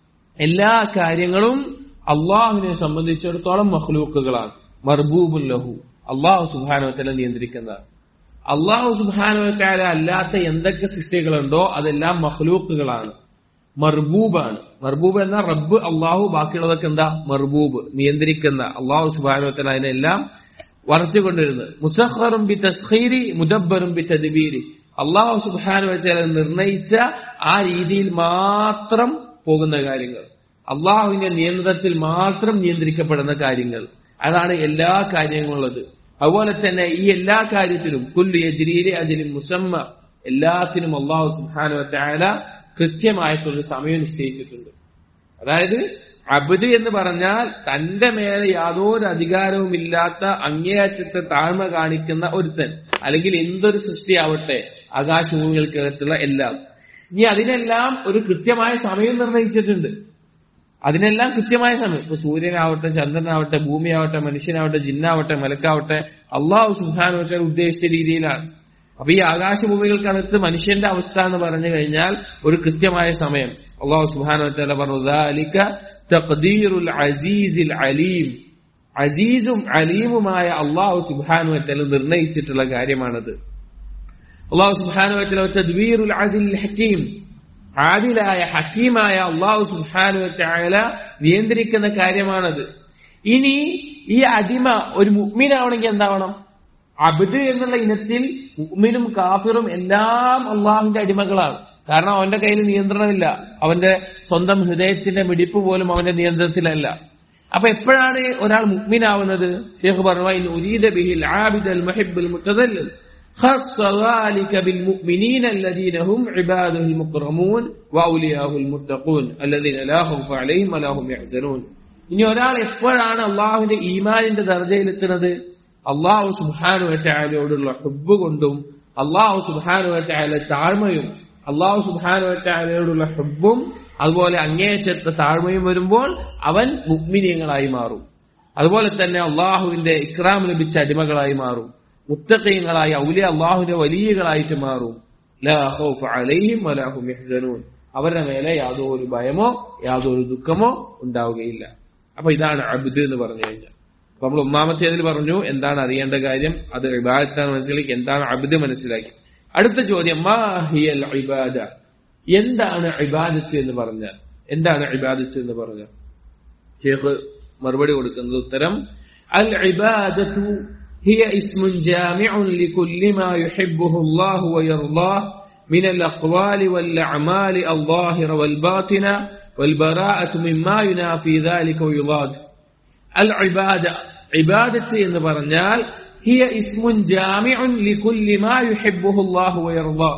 Speaker 1: എല്ലാ കാര്യങ്ങളും അള്ളാഹുവിനെ സംബന്ധിച്ചിടത്തോളം മഖ്ലൂക്കുകളാണ് മർബൂബുൽ ലഹു അള്ളാഹു സുബാനുവത്തല നിയന്ത്രിക്കുന്നതാണ് അള്ളാഹു സുബാനുവത്താല അല്ലാത്ത എന്തൊക്കെ സൃഷ്ടികളുണ്ടോ അതെല്ലാം മഹ്ലൂക്കുകളാണ് മർബൂബാണ് മർബൂബ് എന്ന റബ്ബ് അള്ളാഹു ബാക്കിയുള്ളതൊക്കെ എന്താ മർബൂബ് നിയന്ത്രിക്കുന്ന അള്ളാഹു സുബാനുവത്തല അതിനെല്ലാം വളർത്തിക്കൊണ്ടിരുന്നത് മുസഖറും ബി തസ്ഖീരി മുദബ്ബറും ബി തദ്ബീരി അള്ളാഹു സുബാനു വച്ചാൽ നിർണയിച്ച ആ രീതിയിൽ മാത്രം പോകുന്ന കാര്യങ്ങൾ അള്ളാഹുവിന്റെ നിയന്ത്രണത്തിൽ മാത്രം നിയന്ത്രിക്കപ്പെടുന്ന കാര്യങ്ങൾ അതാണ് എല്ലാ കാര്യങ്ങളുള്ളത് അതുപോലെ തന്നെ ഈ എല്ലാ കാര്യത്തിലും കുല്ലു യജ്രീരി അജലിൻ മുസമ്മ എല്ലാത്തിനും അള്ളാഹു സുബാനു വച്ചാല കൃത്യമായിട്ടുള്ള സമയം നിശ്ചയിച്ചിട്ടുണ്ട് അതായത് അബദ് എന്ന് പറഞ്ഞാൽ തന്റെ മേലെ യാതൊരു അധികാരവും ഇല്ലാത്ത അങ്ങേയറ്റത്തെ താഴ്മ കാണിക്കുന്ന ഒരുത്തൻ അല്ലെങ്കിൽ എന്തൊരു സൃഷ്ടിയാവട്ടെ ആകാശഭൂമികൾക്കകത്തുള്ള എല്ലാം ഇനി അതിനെല്ലാം ഒരു കൃത്യമായ സമയം നിർണയിച്ചിട്ടുണ്ട് അതിനെല്ലാം കൃത്യമായ സമയം ഇപ്പൊ സൂര്യനാവട്ടെ ചന്ദ്രനാവട്ടെ ഭൂമിയാവട്ടെ മനുഷ്യനാവട്ടെ ജിന്നാവട്ടെ മലക്കാവട്ടെ അള്ളാഹു സുഹാൻ വെച്ചാൽ ഉദ്ദേശിച്ച രീതിയിലാണ് അപ്പൊ ഈ ആകാശഭൂമികൾക്കകത്ത് മനുഷ്യന്റെ അവസ്ഥ എന്ന് പറഞ്ഞു കഴിഞ്ഞാൽ ഒരു കൃത്യമായ സമയം അള്ളാഹു സുഹാൻ വെച്ചാൽ പറഞ്ഞു തഖ്ദീറുൽ അസീസിൽ അലീം അസീസും അലീമുമായ അള്ളാഹു സുബാനു വറ്റൽ നിർണയിച്ചിട്ടുള്ള കാര്യമാണത് അള്ളാഹു സുബാനു വറ്റൽ തദ്വീറുൽ അദിൽ ഹക്കീം ആദിലായ ഹക്കീമായ അള്ളാഹു സുബാനു വറ്റായ നിയന്ത്രിക്കുന്ന കാര്യമാണത് ഇനി ഈ അടിമ ഒരു മുഗ്മിനാവണമെങ്കിൽ എന്താവണം അബദ് എന്നുള്ള ഇനത്തിൽ മുഗ്മിനും കാഫിറും എല്ലാം അള്ളാഹുവിന്റെ അടിമകളാണ് കാരണം അവന്റെ കയ്യിൽ നിയന്ത്രണമില്ല അവന്റെ സ്വന്തം ഹൃദയത്തിന്റെ മിടിപ്പ് പോലും അവന്റെ നിയന്ത്രണത്തിലല്ല അപ്പൊ എപ്പോഴാണ് ഒരാൾ മുഗ്മിനാവുന്നത് ഷേഖ് പറഞ്ഞു ഉരീദ ബിഹിൽ ആബിദൽ മഹിബുൽ മുത്തദല്ലൽ خص ذلك بالمؤمنين الذين هم عباده المكرمون واولياءه المتقون الذين لا خوف عليهم ولا هم يحزنون ഇനി ഒരാൾ എപ്പോഴാണ് അള്ളാഹുവിന്റെ ഈമാനിന്റെ ദർജയിലെത്തുന്നത് അള്ളാഹു സുബാനു വറ്റായാലോടുള്ള ഹുബ് കൊണ്ടും അള്ളാഹു സുബാനു വറ്റായാല താഴ്മയും അള്ളാഹു സുബാനു വറ്റായാലോടുള്ള ഹുബും അതുപോലെ അങ്ങേയറ്റത്തെ താഴ്മയും വരുമ്പോൾ അവൻ മുഗ്മിനീയങ്ങളായി മാറും അതുപോലെ തന്നെ അള്ളാഹുവിന്റെ ഇക്രാം ലഭിച്ച അടിമകളായി മാറും മുത്തക്കയങ്ങളായി ഔലിയ അള്ളാഹുവിന്റെ വലിയകളായിട്ട് മാറും ലാ ഖൗഫ് അലൈഹിം വലാ ഹും യഹ്സനൂൻ അവരുടെ മേലെ യാതൊരു ഭയമോ യാതൊരു ദുഃഖമോ ഉണ്ടാവുകയില്ല അപ്പൊ ഇതാണ് അബ്ദ് എന്ന് പറഞ്ഞു കഴിഞ്ഞാൽ അപ്പൊ നമ്മൾ ഒന്നാമത്തേതിൽ പറഞ്ഞു എന്താണ് അറിയേണ്ട കാര്യം അത് ഇബാദത്താണ് മനസ്സിലാക്കി എന്താണ് അബ്ദ് മനസ്സിലാക്കി അടുത്ത ചോദ്യം മാ ഹിയൽ ഇബാദ എന്താണ് ഇബാദത്ത് എന്ന് പറഞ്ഞാൽ എന്താണ് ഇബാദത്ത് എന്ന് പറഞ്ഞാൽ ഷേഖ് മറുപടി കൊടുക്കുന്നത് ഉത്തരം അൽ ഇബാദത്തു هي اسم جامع لكل ما يحبه الله ويرضاه من الأقوال والأعمال الظاهرة والباطنة والبراءة مما ينافي ذلك ويضاد العبادة عبادة എന്ന് പറഞ്ഞാൽ هي اسم جامع لكل ما يحبه الله ويرضاه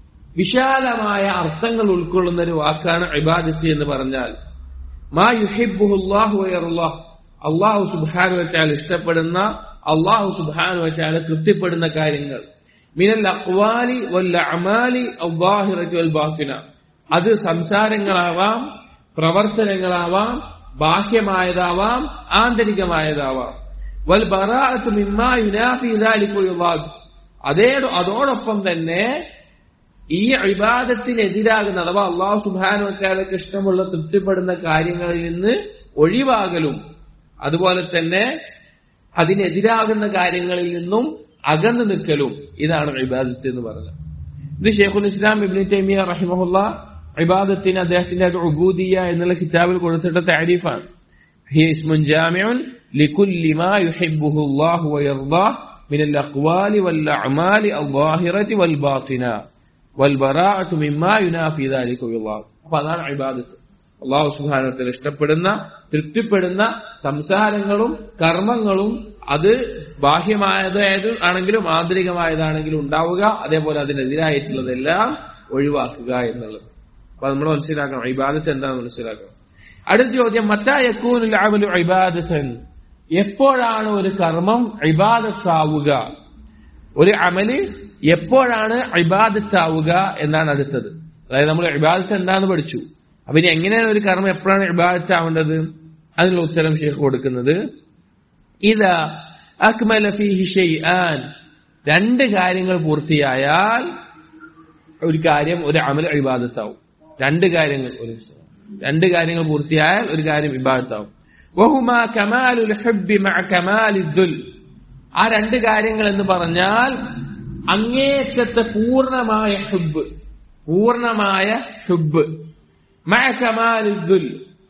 Speaker 1: വിശാലമായ അർത്ഥങ്ങൾ ഉൾക്കൊള്ളുന്ന ഒരു വാക്കാണ് ഇബാദത്ത് എന്ന് പറഞ്ഞാൽ മാ യുഹിബുഹുല്ലാഹു വയറുല്ലാഹ് അള്ളാഹു സുബാനു വറ്റാൽ ഇഷ്ടപ്പെടുന്ന അള്ളാഹു സുബാനു വറ്റാൽ തൃപ്തിപ്പെടുന്ന കാര്യങ്ങൾ മിനൽ അക്വാലി വല്ല അമാലി വൽ ബാത്തിന അത് സംസാരങ്ങളാവാം പ്രവർത്തനങ്ങളാവാം ബാഹ്യമായതാവാം ആന്തരികമായതാവാം വൽ ബറാഅത്ത് മിമ്മാ യുനാഫി ദാലിക യുവാദ് അതേ അതോടൊപ്പം തന്നെ ഈ ഇബാദത്തിനെതിരാകുന്ന അഥവാ അള്ളാഹു സുബാനു വച്ചാലൊക്കെ ഇഷ്ടമുള്ള തൃപ്തിപ്പെടുന്ന കാര്യങ്ങളിൽ നിന്ന് ഒഴിവാകലും അതുപോലെ തന്നെ അതിനെതിരാകുന്ന കാര്യങ്ങളിൽ നിന്നും അകന്നു നിൽക്കലും ഇതാണ് ഇബാദത്ത് എന്ന് പറഞ്ഞത് ഇത് ഷെയ്ഖുൽ ഇസ്ലാം ഇബ്നു തൈമിയ റഹിമഹുല്ല ഇബാദത്തിന് അദ്ദേഹത്തിന്റെ ഒരു ഉബൂദിയ എന്നുള്ള കിതാബിൽ കൊടുത്തിട്ട താരീഫാണ് هي اسم جامع لكل ما يحبه الله ويرضاه من الأقوال والأعمال الظاهرة والباطنة والبراءة مما ينافي ذلك الله അപ്പൊ അതാണ് ഇബാദത്ത് അള്ളാഹു സുബാനത്തിൽ ഇഷ്ടപ്പെടുന്ന തൃപ്തിപ്പെടുന്ന സംസാരങ്ങളും കർമ്മങ്ങളും അത് ബാഹ്യമായത് ആണെങ്കിലും ആന്തരികമായതാണെങ്കിലും ഉണ്ടാവുക അതേപോലെ അതിനെതിരായിട്ടുള്ളതെല്ലാം ഒഴിവാക്കുക എന്നുള്ളത് അപ്പൊ നമ്മൾ മനസ്സിലാക്കണം ഇബാദത്ത് എന്താണെന്ന് മനസ്സിലാക്കണം അടുത്ത ചോദ്യം മറ്റായക്കൂനുൽ അമലു ഇബാദത്തൻ എപ്പോഴാണ് ഒരു കർമ്മം ഇബാദത്താവുക ഒരു അമല് എപ്പോഴാണ് ഇബാദത്താവുക എന്നാണ് അടുത്തത് അതായത് നമ്മൾ ഇബാദത്ത് എന്താന്ന് പഠിച്ചു അപ്പൊ ഇനി എങ്ങനെയാണ് ഒരു കർമ്മം എപ്പോഴാണ് ഇബാദത്താവേണ്ടത് അതിനുള്ള ഉത്തരം ഷേഖ് കൊടുക്കുന്നത് ഇതാ അക്മല ഫീഹി ഷൈആൻ രണ്ട് കാര്യങ്ങൾ പൂർത്തിയായാൽ ഒരു കാര്യം ഒരു അമൽ ഇബാദത്താവും രണ്ട് കാര്യങ്ങൾ ഒരു രണ്ട് കാര്യങ്ങൾ പൂർത്തിയായാൽ ഒരു കാര്യം ഇബാദത്താവും വഹുമാ കമാലുൽ ഹബ്ബി മഅ കമാലിദ്ദുൽ ആ രണ്ട് കാര്യങ്ങൾ എന്ന് പറഞ്ഞാൽ അങ്ങേറ്റത്തെ പൂർണ്ണമായ ഹുബ് പൂർണ്ണമായ ഹുബ് മഅ കമാലിദ്ദുൽ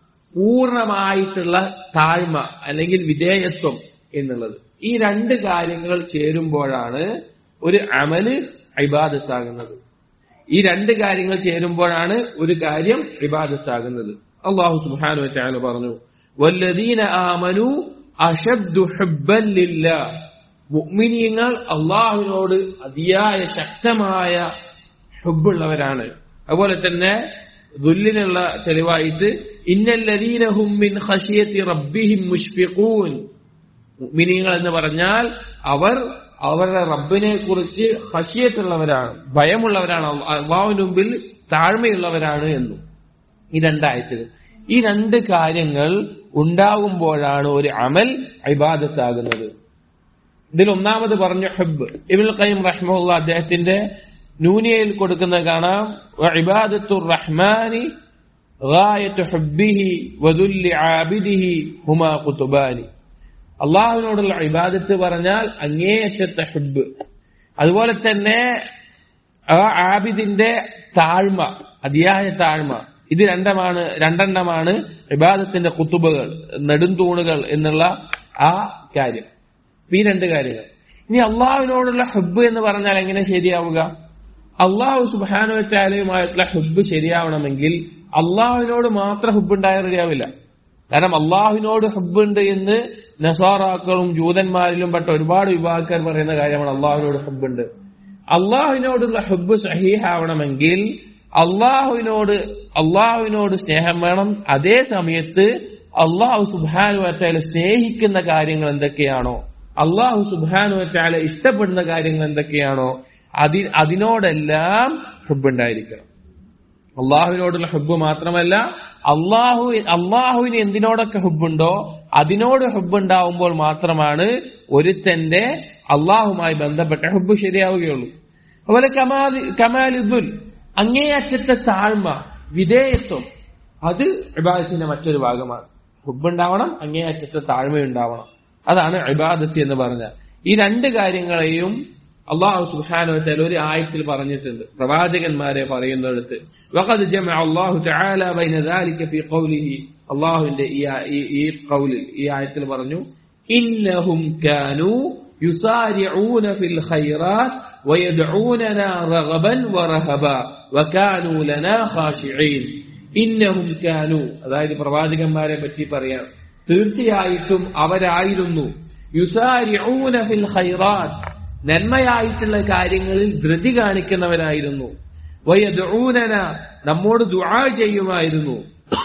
Speaker 1: പൂർണ്ണമായിട്ടുള്ള താഴ്മ അല്ലെങ്കിൽ വിധേയത്വം എന്നുള്ളത് ഈ രണ്ട് കാര്യങ്ങൾ ചേരുമ്പോഴാണ് ഒരു അമല് ഇബാദത്താകുന്നത് ഈ രണ്ട് കാര്യങ്ങൾ ചേരുമ്പോഴാണ് ഒരു കാര്യം ഇബാദത്താകുന്നത് അള്ളാഹു സുബ്ഹാനഹു വതആല പറഞ്ഞു വല്ലദീന ആമനു അഷദ്ദു ഹുബ്ബൻ ലില്ലാ മുഅ്മിനീങ്ങൾ അള്ളാഹുവിനോട് അതിയായ ശക്തമായ ഹുബുള്ളവരാണ് അതുപോലെ തന്നെ ദുല്ലിനുള്ള തെളിവായിട്ട് ഇന്നല്ലദീന ഹും മിൻ ഖശിയത്തി റബ്ബിഹിം മുഷ്ഫിഖൂൻ മുഅ്മിനീങ്ങൾ എന്ന് പറഞ്ഞാൽ അവർ അവരുടെ റബ്ബിനെ കുറിച്ച് ഹഷിയത്തുള്ളവരാണ് ഭയമുള്ളവരാണ് അള്ളാഹുവിന് മുമ്പിൽ താഴ്മയുള്ളവരാണ് എന്നും ഈ രണ്ടായത്തിൽ ഈ രണ്ട് കാര്യങ്ങൾ ഉണ്ടാകുമ്പോഴാണ് ഒരു അമൽ ഇബാദത്താകുന്നത് ഇതിൽ ഒന്നാമത് പറഞ്ഞ ഹബ്ബ് ഇബിൽ ഖൈം റഹ്മുള്ള അദ്ദേഹത്തിന്റെ നൂനിയയിൽ കൊടുക്കുന്ന കാണാം ഇബാദത്തുർ റഹ്മാനി غاية حبه وذل عابده هما قطبان അള്ളാഹുവിനോടുള്ള ഇബാദത്ത് പറഞ്ഞാൽ അങ്ങേയറ്റത്തെ ഹുബ് അതുപോലെ തന്നെ ആ ആബിദിന്റെ താഴ്മ അതിയായ താഴ്മ ഇത് രണ്ടമാണ് രണ്ടെണ്ണമാണ് ഇബാദത്തിന്റെ കുത്തുബുകൾ നെടുന്തൂണുകൾ എന്നുള്ള ആ കാര്യം ഈ രണ്ട് കാര്യങ്ങൾ ഇനി അള്ളാഹുവിനോടുള്ള ഹുബ് എന്ന് പറഞ്ഞാൽ എങ്ങനെ ശരിയാവുക അള്ളാഹു സുബാനുവച്ചാലയുമായിട്ടുള്ള ഹുബ് ശരിയാവണമെങ്കിൽ അള്ളാഹുവിനോട് മാത്രം ഹുബ് ഉണ്ടായാൽ റെഡിയാവില്ല കാരണം അള്ളാഹുവിനോട് ഹബ്ബുണ്ട് എന്ന് നസാറാക്കളും ജൂതന്മാരിലും പെട്ട ഒരുപാട് വിഭാഗക്കാർ പറയുന്ന കാര്യമാണ് അള്ളാഹുവിനോട് ഹബ്ബുണ്ട് അള്ളാഹുവിനോടുള്ള ഹബ്ബ് സഹീഹാവണമെങ്കിൽ അള്ളാഹുവിനോട് അള്ളാഹുവിനോട് സ്നേഹം വേണം അതേ സമയത്ത് അള്ളാഹു സുബാനു വറ്റാല സ്നേഹിക്കുന്ന കാര്യങ്ങൾ എന്തൊക്കെയാണോ അള്ളാഹു സുബാനു വറ്റാല ഇഷ്ടപ്പെടുന്ന കാര്യങ്ങൾ എന്തൊക്കെയാണോ അതി അതിനോടെല്ലാം ഹബ്ബുണ്ടായിരിക്കണം അള്ളാഹുവിനോടുള്ള ഹുബ് മാത്രമല്ല അള്ളാഹു അള്ളാഹുവിന് എന്തിനോടൊക്കെ ഹുബുണ്ടോ അതിനോട് ഹുബ് ഉണ്ടാവുമ്പോൾ മാത്രമാണ് ഒരുത്തന്റെ അള്ളാഹുമായി ബന്ധപ്പെട്ട ഹുബ് ശരിയാവുകയുള്ളൂ അതുപോലെ കമാലി കമാലിദുൽ അങ്ങേയറ്റത്തെ താഴ്മ വിധേയത്വം അത് ഇബാദത്തിന്റെ മറ്റൊരു ഭാഗമാണ് ഹുബ് ഉണ്ടാവണം അങ്ങേയറ്റത്തെ താഴ്മ ഉണ്ടാവണം അതാണ് ഇബാദത്ത് എന്ന് പറഞ്ഞ ഈ രണ്ട് കാര്യങ്ങളെയും അള്ളാഹു സുബ്ഹാനഹു ഒരു ആയത്തിൽ പറഞ്ഞിട്ടുണ്ട് പ്രവാചകന്മാരെ പറയുന്നിടത്ത് വഖദ് ജമഅ അല്ലാഹു തആല ബൈന ദാലിക ഫീ ഖൗലിഹി അള്ളാഹുവിന്റെ ഈ ഈ- ഈ ഖൗലിൽ ഈ ആയത്തിൽ പറഞ്ഞു ഇന്നഹും കാനൂ യുസാരിഊന ഫിൽ ഖൈറാത്ത് ويدعوننا رغبا ورهبا وكانوا لنا خاشعين ഇന്നഹും കാനു അതായത് പ്രവാചകന്മാരെ പറ്റി പറയാം തീർച്ചയായിട്ടും അവരായിരുന്നു യുസാരിഊന ഫിൽ ഖൈറാത്ത് നന്മയായിട്ടുള്ള കാര്യങ്ങളിൽ ധൃതി കാണിക്കുന്നവരായിരുന്നു വയദഊനന നമ്മോട് ദുആ ചെയ്യുമായിരുന്നു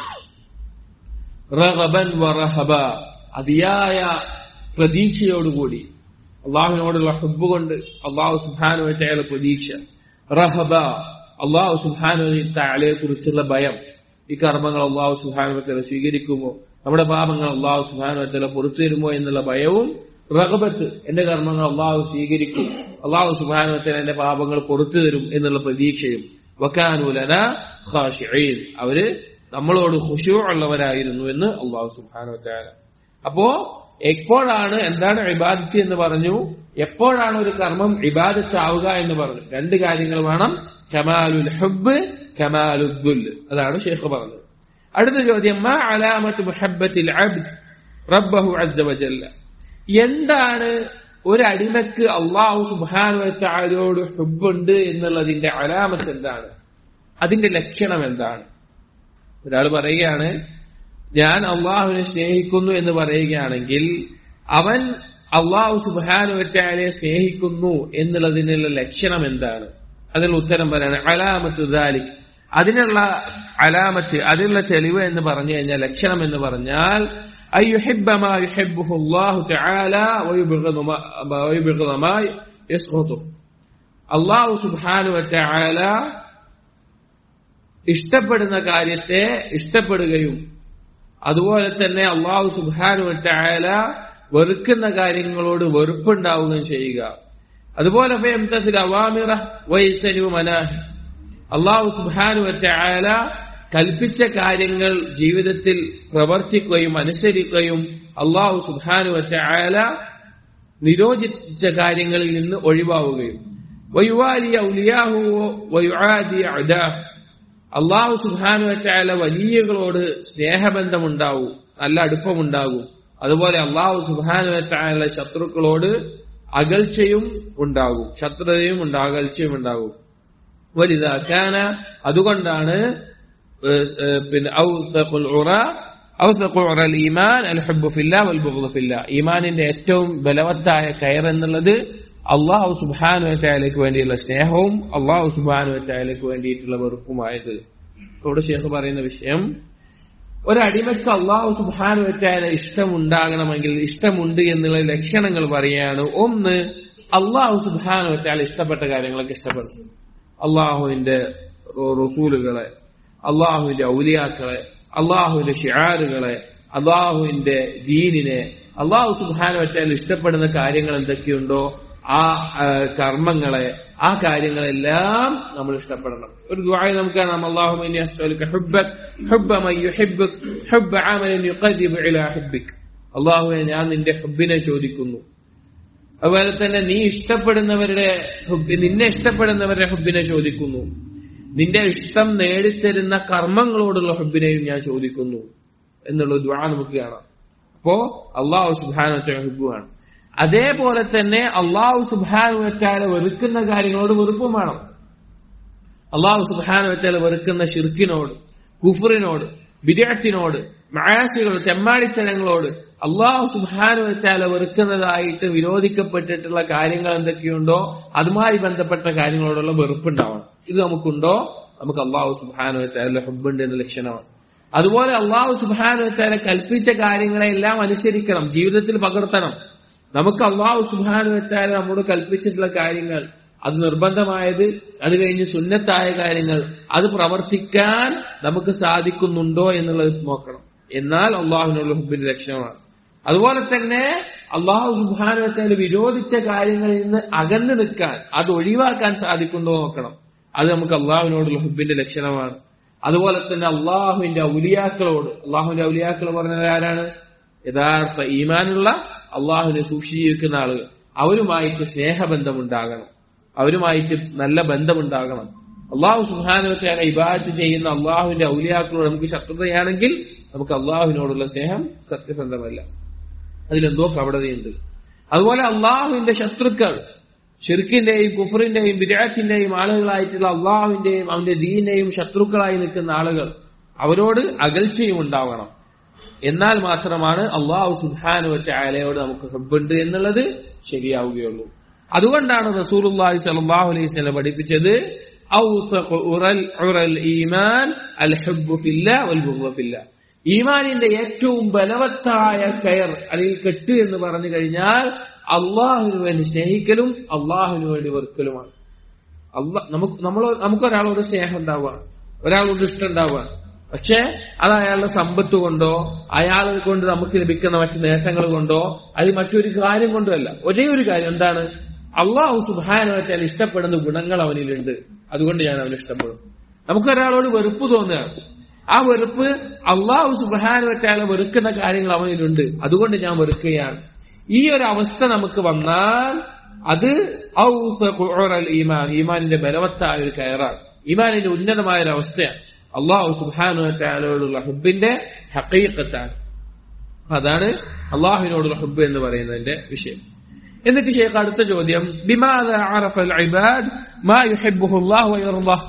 Speaker 1: റഗബൻ വറഹബ അതിയായ പ്രതീക്ഷയോടുകൂടി അള്ളാഹുവിനോടുള്ള ഹുബ് കൊണ്ട് അള്ളാഹു സുബാനു വറ്റയുടെ പ്രതീക്ഷ റഹബ അള്ളാഹു സുബാനു താലയെ കുറിച്ചുള്ള ഭയം ഈ കർമ്മങ്ങൾ അള്ളാഹു സുബാനു വറ്റല സ്വീകരിക്കുമോ നമ്മുടെ പാപങ്ങൾ അള്ളാഹു സുബാനു വറ്റല പുറത്തു തരുമോ എന്നുള്ള ഭയവും റഹബത്ത് എന്റെ കർമ്മങ്ങൾ അള്ളാഹു സ്വീകരിക്കും അള്ളാഹു സുബാനു വറ്റല എന്റെ പാപങ്ങൾ പുറത്തു തരും എന്നുള്ള പ്രതീക്ഷയും വക്കാനൂലന ഖാഷിഈൻ അവര് നമ്മളോട് ഖുശൂ ഉള്ളവരായിരുന്നു എന്ന് അള്ളാഹു സുബാനു വറ്റാല അപ്പോ എപ്പോഴാണ് എന്താണ് ഇബാദത്ത് എന്ന് പറഞ്ഞു എപ്പോഴാണ് ഒരു കർമ്മം ഇബാദത്ത് ആവുക എന്ന് പറഞ്ഞു രണ്ട് കാര്യങ്ങൾ വേണം കമാലുൽ ഹുബ് കമാലുദ്ദുൽ അതാണ് ഷെയ്ഖ് പറഞ്ഞത് അടുത്ത ചോദ്യം മാ അലാമത്ത് മുഹബ്ബത്തിൽ അബ്ദ് റബ്ബഹു അസ്സ വജല്ല എന്താണ് ഒരു അടിമക്ക് അള്ളാഹു സുബാനുവറ്റാരോട് ഹുബുണ്ട് എന്നുള്ളതിന്റെ അലാമത്ത് എന്താണ് അതിന്റെ ലക്ഷണം എന്താണ് ഒരാൾ പറയുകയാണ് ഞാൻ അള്ളാഹുവിനെ സ്നേഹിക്കുന്നു എന്ന് പറയുകയാണെങ്കിൽ അവൻ അള്ളാഹു സുബാനുവറ്റാരെ സ്നേഹിക്കുന്നു എന്നുള്ളതിനുള്ള ലക്ഷണം എന്താണ് അതിനുള്ള ഉത്തരം പറയാണ് അലാമത്ത് ദാലിക് അതിനുള്ള അലാമത്ത് അതിനുള്ള തെളിവ് എന്ന് പറഞ്ഞു കഴിഞ്ഞാൽ ലക്ഷണം എന്ന് പറഞ്ഞാൽ أن يحب ما يحبه الله تعالى ويبغض ما ويبغض ما يسخطه الله سبحانه وتعالى ഇഷ്ടപ്പെടുന്ന കാര്യത്തെ ഇഷ്ടപ്പെടുകയും അതുപോലെ തന്നെ അള്ളാഹു സുബാനു വറ്റായാല വെറുക്കുന്ന കാര്യങ്ങളോട് വെറുപ്പുണ്ടാവുകയും ചെയ്യുക അതുപോലെ അവാമിറ വൈസനു മനാഹി അള്ളാഹു സുബാനു വറ്റായാല കൽപ്പിച്ച കാര്യങ്ങൾ ജീവിതത്തിൽ പ്രവർത്തിക്കുകയും അനുസരിക്കുകയും അള്ളാഹു സുബാനു വറ്റായാല നിരോധിച്ച കാര്യങ്ങളിൽ നിന്ന് ഒഴിവാവുകയും വയുവാലിയ ഉലിയാഹു വയുആദിയ അദാഹു അള്ളാഹു സുബാനു വറ്റായാല വലിയകളോട് സ്നേഹബന്ധമുണ്ടാവും നല്ല അടുപ്പമുണ്ടാകും അതുപോലെ അള്ളാഹു സുബാനു വറ്റായാല ശത്രുക്കളോട് അകൽച്ചയും ഉണ്ടാകും ശത്രുതയും ഉണ്ടാകും അകൽച്ചയും ഉണ്ടാകും വലുതാക്കാന അതുകൊണ്ടാണ് പിന്നെ ഔത്തഖുൽ ഉറ ഔത്തഖുൽ ഉറ ഈമാൻ അൽ ഹബ്ബു ഫില്ലാ വൽ ബുഗ്ദു ഫില്ലാ ഈമാനിന്റെ ഏറ്റവും ബലവത്തായ കയർ എന്നുള്ളത് അള്ളാഹു സുബാനുവറ്റായാലേക്ക് വേണ്ടിയുള്ള സ്നേഹവും അള്ളാഹു സുബാനുവറ്റായാലേക്ക് വേണ്ടിയിട്ടുള്ള വെറുപ്പുമായത് ഇവിടെ ഷേഖ് പറയുന്ന വിഷയം ഒരടിമയ്ക്ക് അള്ളാഹു സുബാനുവറ്റായ ഇഷ്ടമുണ്ടാകണമെങ്കിൽ ഇഷ്ടമുണ്ട് എന്നുള്ള ലക്ഷണങ്ങൾ പറയാണ് ഒന്ന് അള്ളാഹു സുബാനുവറ്റാൽ ഇഷ്ടപ്പെട്ട കാര്യങ്ങളൊക്കെ ഇഷ്ടപ്പെടും അള്ളാഹുവിന്റെ റസൂലുകളെ അള്ളാഹുവിന്റെ ഔലിയാക്കളെ അള്ളാഹുവിന്റെ ഷിയാറുകളെ അള്ളാഹുവിന്റെ ദീനിനെ അള്ളാഹു സുബാനുവറ്റാൽ ഇഷ്ടപ്പെടുന്ന കാര്യങ്ങൾ എന്തൊക്കെയുണ്ടോ ആ കർമ്മങ്ങളെ ആ കാര്യങ്ങളെല്ലാം നമ്മൾ ഇഷ്ടപ്പെടണം ഒരു ദുആയി നമുക്ക് കാണാം അല്ലാഹുമ്മ അസ്അലുക ഹുബ്ബക് ഹുബ്ബ മൻ യുഹിബ്ബുക് ഹുബ്ബ അമലൻ യുഖർരിബു ഇലാ ഹുബ്ബിക് അല്ലാഹുവേ ഞാൻ നിന്റെ ഹുബ്ബിനെ ചോദിക്കുന്നു അതുപോലെ തന്നെ നീ ഇഷ്ടപ്പെടുന്നവരുടെ ഹുബ് നിന്നെ ഇഷ്ടപ്പെടുന്നവരുടെ ഹുബിനെ ചോദിക്കുന്നു നിന്റെ ഇഷ്ടം നേടിത്തരുന്ന കർമ്മങ്ങളോടുള്ള ഹുബിനെയും ഞാൻ ചോദിക്കുന്നു എന്നുള്ള ദ്വാ നമുക്ക് കാണാം അപ്പോ അള്ളാഹു സുബാന ഹുബുവാണ് അതേപോലെ തന്നെ അള്ളാഹു സുബാനു വെച്ചാൽ വെറുക്കുന്ന കാര്യങ്ങളോട് വെറുപ്പും വേണം അള്ളാഹു സുബാനു വെച്ചാൽ വെറുക്കുന്ന ഷിർക്കിനോട് കുഫറിനോട് ബിരാറ്റിനോട് മയാസികൾ തെമ്മാടിത്തരങ്ങളോട് അള്ളാഹു സുബാനു വെച്ചാൽ വെറുക്കുന്നതായിട്ട് വിരോധിക്കപ്പെട്ടിട്ടുള്ള കാര്യങ്ങൾ എന്തൊക്കെയുണ്ടോ അതുമായി ബന്ധപ്പെട്ട കാര്യങ്ങളോടുള്ള വെറുപ്പുണ്ടാവണം ഇത് നമുക്കുണ്ടോ നമുക്ക് അള്ളാഹു സുബാനു വെച്ചാൽ ഹുബുണ്ട് എന്ന ലക്ഷണമാണ് അതുപോലെ അള്ളാഹു സുബാനു വെച്ചാൽ കൽപ്പിച്ച കാര്യങ്ങളെല്ലാം അനുസരിക്കണം ജീവിതത്തിൽ പകർത്തണം നമുക്ക് അള്ളാഹു സുബാനു വെച്ചാൽ നമ്മോട് കൽപ്പിച്ചിട്ടുള്ള കാര്യങ്ങൾ അത് നിർബന്ധമായത് അത് കഴിഞ്ഞ് സുന്നത്തായ കാര്യങ്ങൾ അത് പ്രവർത്തിക്കാൻ നമുക്ക് സാധിക്കുന്നുണ്ടോ എന്നുള്ളത് നോക്കണം എന്നാൽ അള്ളാഹുവിനുള്ള ഹുബിന്റെ ലക്ഷണമാണ് അതുപോലെ തന്നെ അള്ളാഹു സുബാനുവത്തേന് വിരോധിച്ച കാര്യങ്ങളിൽ നിന്ന് അകന്നു നിൽക്കാൻ അത് ഒഴിവാക്കാൻ സാധിക്കുന്നുണ്ടോ നോക്കണം അത് നമുക്ക് അള്ളാഹുവിനോടുള്ള ഹുബിന്റെ ലക്ഷണമാണ് അതുപോലെ തന്നെ അള്ളാഹുവിന്റെ ഔലിയാക്കളോട് അള്ളാഹുവിന്റെ ഔലിയാക്കൾ പറഞ്ഞത് ആരാണ് യഥാർത്ഥ ഈമാനുള്ള അള്ളാഹുവിനെ സൂക്ഷിച്ചു ജീവിക്കുന്ന ആളുകൾ അവരുമായിട്ട് സ്നേഹബന്ധം ഉണ്ടാകണം അവരുമായിട്ട് നല്ല ബന്ധമുണ്ടാകണം അള്ളാഹു സുഹാനുവത്തെ ഇബാദത്ത് ചെയ്യുന്ന അള്ളാഹുവിന്റെ ഔലിയാക്കളോട് നമുക്ക് ശത്രുതയാണെങ്കിൽ നമുക്ക് അള്ളാഹുവിനോടുള്ള സ്നേഹം സത്യസന്ധമല്ല അതിലെന്തോ കവടതയുണ്ട് അതുപോലെ അള്ളാഹുവിന്റെ ശത്രുക്കൾ ഷിർക്കിന്റെയും കുഫറിന്റെയും വിരാറ്റിന്റെയും ആളുകളായിട്ടുള്ള അള്ളാഹുവിന്റെയും അവന്റെ ദീനിന്റെയും ശത്രുക്കളായി നിൽക്കുന്ന ആളുകൾ അവരോട് അകൽച്ചയും ഉണ്ടാവണം എന്നാൽ മാത്രമാണ് അള്ളാഹു സുബാനുവറ്റ ആലയോട് നമുക്ക് ഹബ്ബുണ്ട് എന്നുള്ളത് ശരിയാവുകയുള്ളൂ അതുകൊണ്ടാണ് റസൂലുള്ളാഹി സ്വല്ലല്ലാഹു അലൈഹി വസല്ലം പഠിപ്പിച്ചത് ഔസഖു ഉറൽ ഉറൽ ഈമാൻ അൽ ഹബ്ബു ഫില്ലാഹ് വൽ ബുഗ്ദു ഫില്ലാഹ് ഈമാനിന്റെ ഏറ്റവും ബലവത്തായ കയർ അല്ലെങ്കിൽ കെട്ട് എന്ന് പറഞ്ഞു കഴിഞ്ഞാൽ അള്ളാഹുവിന് വേണ്ടി സ്നേഹിക്കലും അള്ളാഹുവിന് വേണ്ടി വെറുക്കലുമാണ് അള്ളാഹ് നമുക്ക് നമ്മൾ നമുക്കൊരാളോട് സ്നേഹം ഉണ്ടാവുക ഒരാളോട് ഇഷ്ടം ഉണ്ടാവുക പക്ഷെ അത് അയാളുടെ സമ്പത്ത് കൊണ്ടോ അയാൾ കൊണ്ട് നമുക്ക് ലഭിക്കുന്ന മറ്റു നേട്ടങ്ങൾ കൊണ്ടോ അത് മറ്റൊരു കാര്യം കൊണ്ടോ അല്ല ഒരേ ഒരു കാര്യം എന്താണ് അള്ളാഹു സുബാനുവറ്റാൽ ഇഷ്ടപ്പെടുന്ന ഗുണങ്ങൾ അവനിലുണ്ട് അതുകൊണ്ട് ഞാൻ അവന് ഇഷ്ടപ്പെടും നമുക്കൊരാളോട് വെറുപ്പ് തോന്നുകയാണ് ആ വെറുപ്പ് അള്ളാഹു സുബാനുവറ്റാലെ വെറുക്കുന്ന കാര്യങ്ങൾ അവനിലുണ്ട് അതുകൊണ്ട് ഞാൻ വെറുക്കുകയാണ് ഈ ഒരു അവസ്ഥ നമുക്ക് വന്നാൽ അത് ഈമാൻ ഈമാനിന്റെ ബലവത്തായ ഒരു കയറാണ് ഈമാനിന്റെ ഉന്നതമായ ഒരു അവസ്ഥയാണ് അള്ളാഹു സുബാനുവറ്റാലോടുള്ള ഹുബിന്റെ ഹക്കീക്കത്താണ് അതാണ് അള്ളാഹുവിനോടുള്ള ഹുബ് എന്ന് പറയുന്നതിന്റെ വിഷയം എന്നിട്ട് ഷേഖ് അടുത്ത ചോദ്യം ബിമാദ അറഫ അൽ ഇബാദ് മാ യുഹിബ്ബുഹു അല്ലാഹു വയർദാഹ്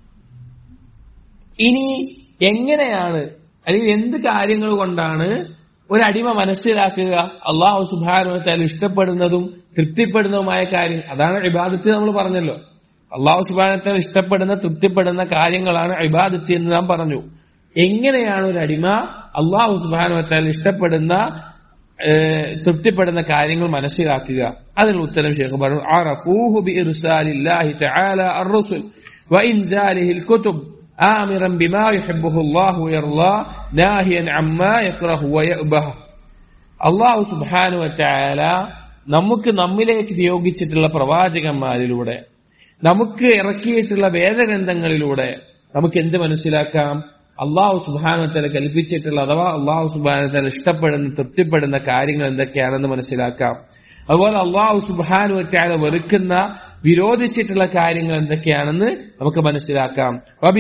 Speaker 1: ഇനി എങ്ങനെയാണ് അല്ലെങ്കിൽ എന്ത് കാര്യങ്ങൾ കൊണ്ടാണ് ഒരു അടിമ മനസ്സിലാക്കുക അള്ളാഹു സുബാനുവത്താൽ ഇഷ്ടപ്പെടുന്നതും തൃപ്തിപ്പെടുന്നതുമായ കാര്യം അതാണ് ഇബാദത്ത് നമ്മൾ പറഞ്ഞല്ലോ അള്ളാഹു സുബാനത്താൽ ഇഷ്ടപ്പെടുന്ന തൃപ്തിപ്പെടുന്ന കാര്യങ്ങളാണ് ഇബാദത്ത് എന്ന് നാം പറഞ്ഞു എങ്ങനെയാണ് ഒരു അടിമ അള്ളാഹു സുബാനുവത്താൽ ഇഷ്ടപ്പെടുന്ന തൃപ്തിപ്പെടുന്ന കാര്യങ്ങൾ മനസ്സിലാക്കുക അതിനുള്ള ഉത്തരം ഷേഖ് പറഞ്ഞു അറഫൂഹു ബി ഇർസാലില്ലാഹി തആല അർറുസുൽ വഇൻസാലിഹിൽ കുതുബ് آمرا بما يحبه الله ويرضاه ناهيا عما يكره ويأبه അള്ളാഹു സുബാനു വറ്റായാല നമുക്ക് നമ്മിലേക്ക് നിയോഗിച്ചിട്ടുള്ള പ്രവാചകന്മാരിലൂടെ നമുക്ക് ഇറക്കിയിട്ടുള്ള വേദഗ്രന്ഥങ്ങളിലൂടെ നമുക്ക് എന്ത് മനസ്സിലാക്കാം അള്ളാഹു സുബാനത്തല കൽപ്പിച്ചിട്ടുള്ള അഥവാ അള്ളാഹു സുബാനത്തല ഇഷ്ടപ്പെടുന്ന തൃപ്തിപ്പെടുന്ന കാര്യങ്ങൾ എന്തൊക്കെയാണെന്ന് മനസ്സിലാക്കാം അതുപോലെ അള്ളാഹു സുബാനു വറ്റാല വെറുക്കുന്ന വിരോധിച്ചിട്ടുള്ള കാര്യങ്ങൾ എന്തൊക്കെയാണെന്ന് നമുക്ക് മനസ്സിലാക്കാം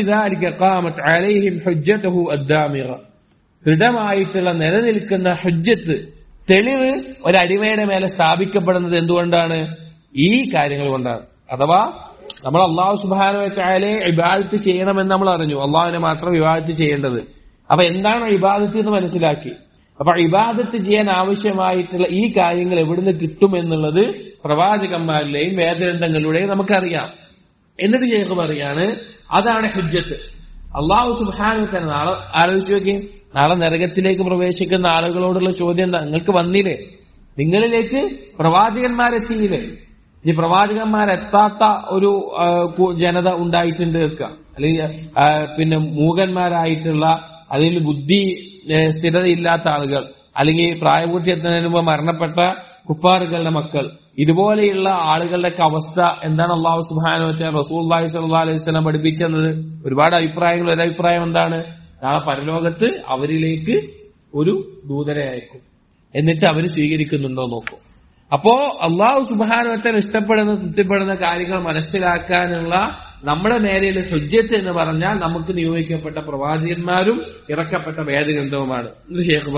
Speaker 1: ദൃഢമായിട്ടുള്ള നിലനിൽക്കുന്ന ഹുജ്ജത്ത് തെളിവ് ഒരടിമയുടെ മേലെ സ്ഥാപിക്കപ്പെടുന്നത് എന്തുകൊണ്ടാണ് ഈ കാര്യങ്ങൾ കൊണ്ടാണ് അഥവാ നമ്മൾ അള്ളാഹു സുബാനുവറ്റായാലെ ഇബാദത്ത് ചെയ്യണമെന്ന് നമ്മൾ അറിഞ്ഞു അള്ളാഹുവിനെ മാത്രം ഇബാദത്ത് ചെയ്യേണ്ടത് അപ്പൊ എന്താണ് ഇബാദത്ത് എന്ന് മനസ്സിലാക്കി അപ്പൊ ഇബാദത്ത് ചെയ്യാൻ ആവശ്യമായിട്ടുള്ള ഈ കാര്യങ്ങൾ എവിടുന്ന് കിട്ടും എന്നുള്ളത് പ്രവാചകന്മാരിലെയും വേദഗ്രന്ഥങ്ങളിലൂടെയും നമുക്കറിയാം എന്നിട്ട് ശേഖം പറയാണ് അതാണ് ഹുജ്ജത്ത് അള്ളാഹു സുബാനു തന്നെ നാളെ ആലോചിച്ച് നോക്കി നാളെ നരകത്തിലേക്ക് പ്രവേശിക്കുന്ന ആളുകളോടുള്ള ചോദ്യം എന്താ നിങ്ങൾക്ക് വന്നില്ലേ നിങ്ങളിലേക്ക് പ്രവാചകന്മാരെത്തിയില്ലേ ഇനി പ്രവാചകന്മാരെത്താത്ത ഒരു ജനത ഉണ്ടായിട്ടുണ്ട് വെക്കുക അല്ലെങ്കിൽ പിന്നെ മൂകന്മാരായിട്ടുള്ള അതിൽ ബുദ്ധി സ്ഥിരതയില്ലാത്ത ആളുകൾ അല്ലെങ്കിൽ പ്രായപൂർത്തി എത്തുന്നതിന് മുമ്പ് മരണപ്പെട്ട കുഫാറുകളുടെ മക്കൾ ഇതുപോലെയുള്ള ആളുകളുടെ അവസ്ഥ എന്താണ് അള്ളാഹു സുബാനുവറ്റ റസൂൽ സല്ലാ അലൈഹി സ്വലം പഠിപ്പിച്ചത് ഒരുപാട് അഭിപ്രായങ്ങൾ ഒരു അഭിപ്രായം എന്താണ് നാളെ പരലോകത്ത് അവരിലേക്ക് ഒരു ദൂതരെ അയക്കും എന്നിട്ട് അവർ സ്വീകരിക്കുന്നുണ്ടോ നോക്കും അപ്പോ അള്ളാഹു സുബാനുവറ്റൻ ഇഷ്ടപ്പെടുന്ന തൃപ്തിപ്പെടുന്ന കാര്യങ്ങൾ മനസ്സിലാക്കാനുള്ള നമ്മുടെ നേരെയുള്ള ഹുജ്ജത്ത് എന്ന് പറഞ്ഞാൽ നമുക്ക് നിയോഗിക്കപ്പെട്ട പ്രവാചകന്മാരും ഇറക്കപ്പെട്ട വേദഗ്രന്ഥവുമാണ് ഇത് ഷേഖ്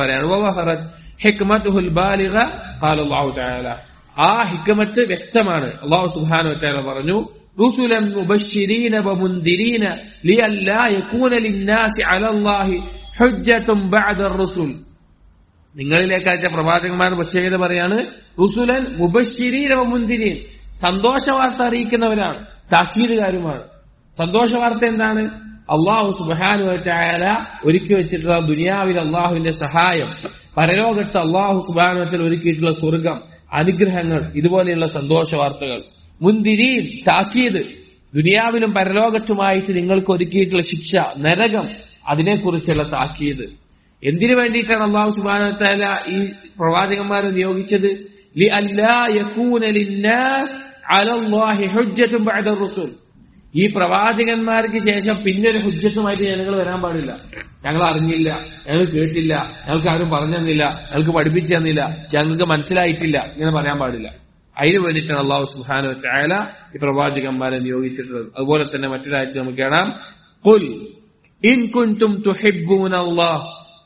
Speaker 1: പറയാണ് ആ ഹിക്കമത്ത് വ്യക്തമാണ് അള്ളാഹു സുബാനു വറ്റാല പറഞ്ഞു رسلا مبشرين ومنذرين لئلا يكون للناس على الله حجة بعد الرسل നിങ്ങളിലേക്ക് അയച്ച പ്രവാചകന്മാർ പ്രത്യേകത പറയാണ് റുസുലൻ മുബശ്ശിരീൻ മുന്തിരീൻ സന്തോഷ വാർത്ത അറിയിക്കുന്നവരാണ് താക്കീതുകാരുമാണ് സന്തോഷ വാർത്ത എന്താണ് അള്ളാഹു സുബാനു ചായാല ഒരുക്കി വെച്ചിട്ടുള്ള ദുനിയാവിൽ അള്ളാഹുവിന്റെ സഹായം പരലോകത്ത് അള്ളാഹു സുബാനുവത്തിൽ ഒരുക്കിയിട്ടുള്ള സ്വർഗം അനുഗ്രഹങ്ങൾ ഇതുപോലെയുള്ള സന്തോഷ വാർത്തകൾ മുന്തിരീൻ താക്കീത് ദുനിയാവിലും പരലോകത്തുമായിട്ട് നിങ്ങൾക്ക് ഒരുക്കിയിട്ടുള്ള ശിക്ഷ നരകം അതിനെക്കുറിച്ചുള്ള താക്കീത് എന്തിനു വേണ്ടിയിട്ടാണ് അള്ളാഹു സുബാന ഈ പ്രവാചകന്മാരെ നിയോഗിച്ചത് ലി അല്ലാ യകൂന ലിന്നാസ് അലല്ലാഹി ഹുജ്ജത്തുൻ ബഅദ റസൂൽ ഈ പ്രവാചകന്മാർക്ക് ശേഷം പിന്നെ ഒരു ഹുജ്ജത്തുമായിട്ട് ജനങ്ങൾ വരാൻ പാടില്ല ഞങ്ങൾ അറിഞ്ഞില്ല ഞങ്ങൾ കേട്ടില്ല ഞങ്ങൾക്ക് ആരും പറഞ്ഞു തന്നില്ല ഞങ്ങൾക്ക് പഠിപ്പിച്ചു തന്നില്ല ഞങ്ങൾക്ക് മനസ്സിലായിട്ടില്ല ഇങ്ങനെ പറയാൻ പാടില്ല അതിനു വേണ്ടിയിട്ടാണ് അള്ളാഹു സുഹാന ചായാല ഈ പ്രവാചകന്മാരെ നിയോഗിച്ചിട്ടുള്ളത് അതുപോലെ തന്നെ മറ്റൊരാഴ്ച നമുക്ക് കാണാം قل إن كنتم تحبون الله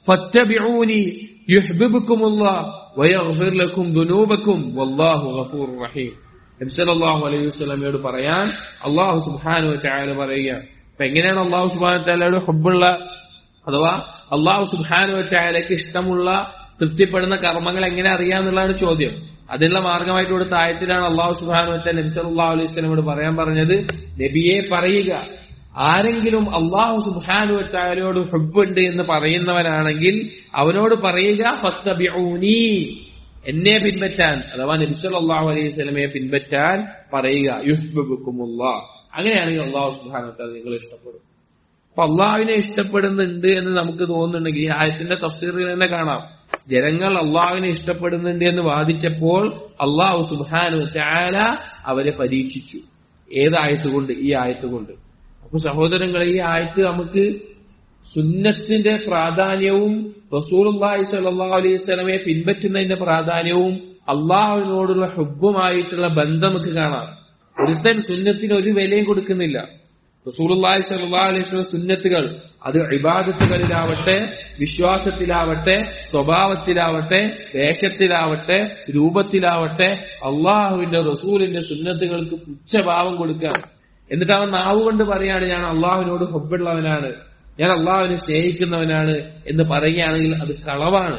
Speaker 1: فاتبعوني يحببكم الله ويغفر لكم ذنوبكم والله غفور رحيم നബി സല്ലല്ലാഹു അലൈഹി വസല്ലമയോട് പറയാൻ അള്ളാഹു സുബ്ഹാനഹു വതആല പറയുക അപ്പൊ എങ്ങനെയാണ് അള്ളാഹു സുബ്ഹാനഹു വതആലയുടെ ഹബ്ബുള്ള അഥവാ അള്ളാഹു സുബ്ഹാനഹു വതആലയ്ക്ക് ഇഷ്ടമുള്ള തൃപ്തിപ്പെടുന്ന കർമ്മങ്ങൾ എങ്ങനെ അറിയാന്നുള്ളതാണ് ചോദ്യം അതിനുള്ള മാർഗമായിട്ട് കൊടുത്ത ആയത്തിലാണ് അള്ളാഹു സുബ്ഹാനഹു വതആല നബി സല്ലല്ലാഹു അലൈഹി വസല്ലമയോട് പറയാൻ പറഞ്ഞത് നബിയെ പറയുക ആരെങ്കിലും അള്ളാഹു സുബ്ഹാനഹു വതആലയോട് ഹബ്ബുണ്ട് എന്ന് പറയുന്നവനാണെങ്കിൽ അവനോട് പറയുക ഫത്തബിഊനി എന്നെ പിൻപറ്റാൻ അഥവാ നബിസല്ലാഹു അലൈഹി സ്വലമയെ പിൻപറ്റാൻ പറയുക യുഹ്ബുക്കുമുള്ള അങ്ങനെയാണെങ്കിൽ അള്ളാഹു സുബാനത്താൽ നിങ്ങൾ ഇഷ്ടപ്പെടും അപ്പൊ അള്ളാഹുവിനെ ഇഷ്ടപ്പെടുന്നുണ്ട് എന്ന് നമുക്ക് തോന്നുന്നുണ്ടെങ്കിൽ ഈ ആയത്തിന്റെ തഫ്സീറിൽ തന്നെ കാണാം ജനങ്ങൾ അള്ളാഹുവിനെ ഇഷ്ടപ്പെടുന്നുണ്ട് എന്ന് വാദിച്ചപ്പോൾ അള്ളാഹു സുബാനു ചാല അവരെ പരീക്ഷിച്ചു ഏതായത്ത് കൊണ്ട് ഈ ആയത്ത് കൊണ്ട് അപ്പൊ സഹോദരങ്ങളെ ഈ ആയത്ത് നമുക്ക് സുന്നത്തിന്റെ പ്രാധാന്യവും റസൂലുള്ളാഹി സ്വല്ലല്ലാഹു അലൈഹി വസല്ലമയെ പിൻപറ്റുന്നതിന്റെ പ്രാധാന്യവും അള്ളാഹുവിനോടുള്ള ഹുബുമായിട്ടുള്ള ബന്ധം നമുക്ക് കാണാം ഒരുത്തൻ സുന്നത്തിന് ഒരു വിലയും കൊടുക്കുന്നില്ല റസൂലുള്ളാഹി സ്വല്ലല്ലാഹു അലൈഹി വസല്ലം സുന്നത്തുകൾ അത് ഇബാദത്തുകളിലാവട്ടെ വിശ്വാസത്തിലാവട്ടെ സ്വഭാവത്തിലാവട്ടെ വേഷത്തിലാവട്ടെ രൂപത്തിലാവട്ടെ അള്ളാഹുവിന്റെ റസൂലിന്റെ സുന്നത്തുകൾക്ക് പുച്ഛഭാവം കൊടുക്കാം എന്നിട്ട് അവൻ നാവ് കൊണ്ട് പറയാണ് ഞാൻ അള്ളാഹുവിനോട് ഹൊബുള്ളവനാണ് ഞാൻ അള്ളാഹുവിനെ സ്നേഹിക്കുന്നവനാണ് എന്ന് പറയുകയാണെങ്കിൽ അത് കളവാണ്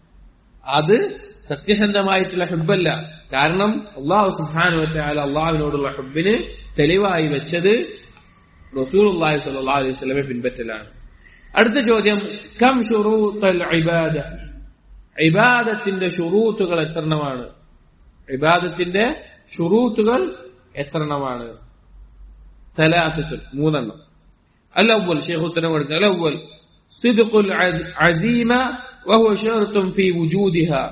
Speaker 1: അത് സത്യസന്ധമായിട്ടുള്ള ഹുബല്ല കാരണം അള്ളാഹു സുഹാനു വറ്റാല അള്ളാഹുവിനോടുള്ള ഹുബിന് തെളിവായി വെച്ചത് റസൂൽ അള്ളാഹി സല്ലാ അലൈഹി സ്വലമെ പിൻപറ്റലാണ് അടുത്ത ചോദ്യം കം ഷുറൂത്തൽ ഇബാദ ഇബാദത്തിന്റെ ഷുറൂത്തുകൾ എത്രണ്ണമാണ് ഇബാദത്തിന്റെ ഷുറൂത്തുകൾ എത്രണ്ണമാണ് ثلاثة മൂന്നെണ്ണം الأول شيخ التنور الأول صدق العزيمة وهو شرط في وجودها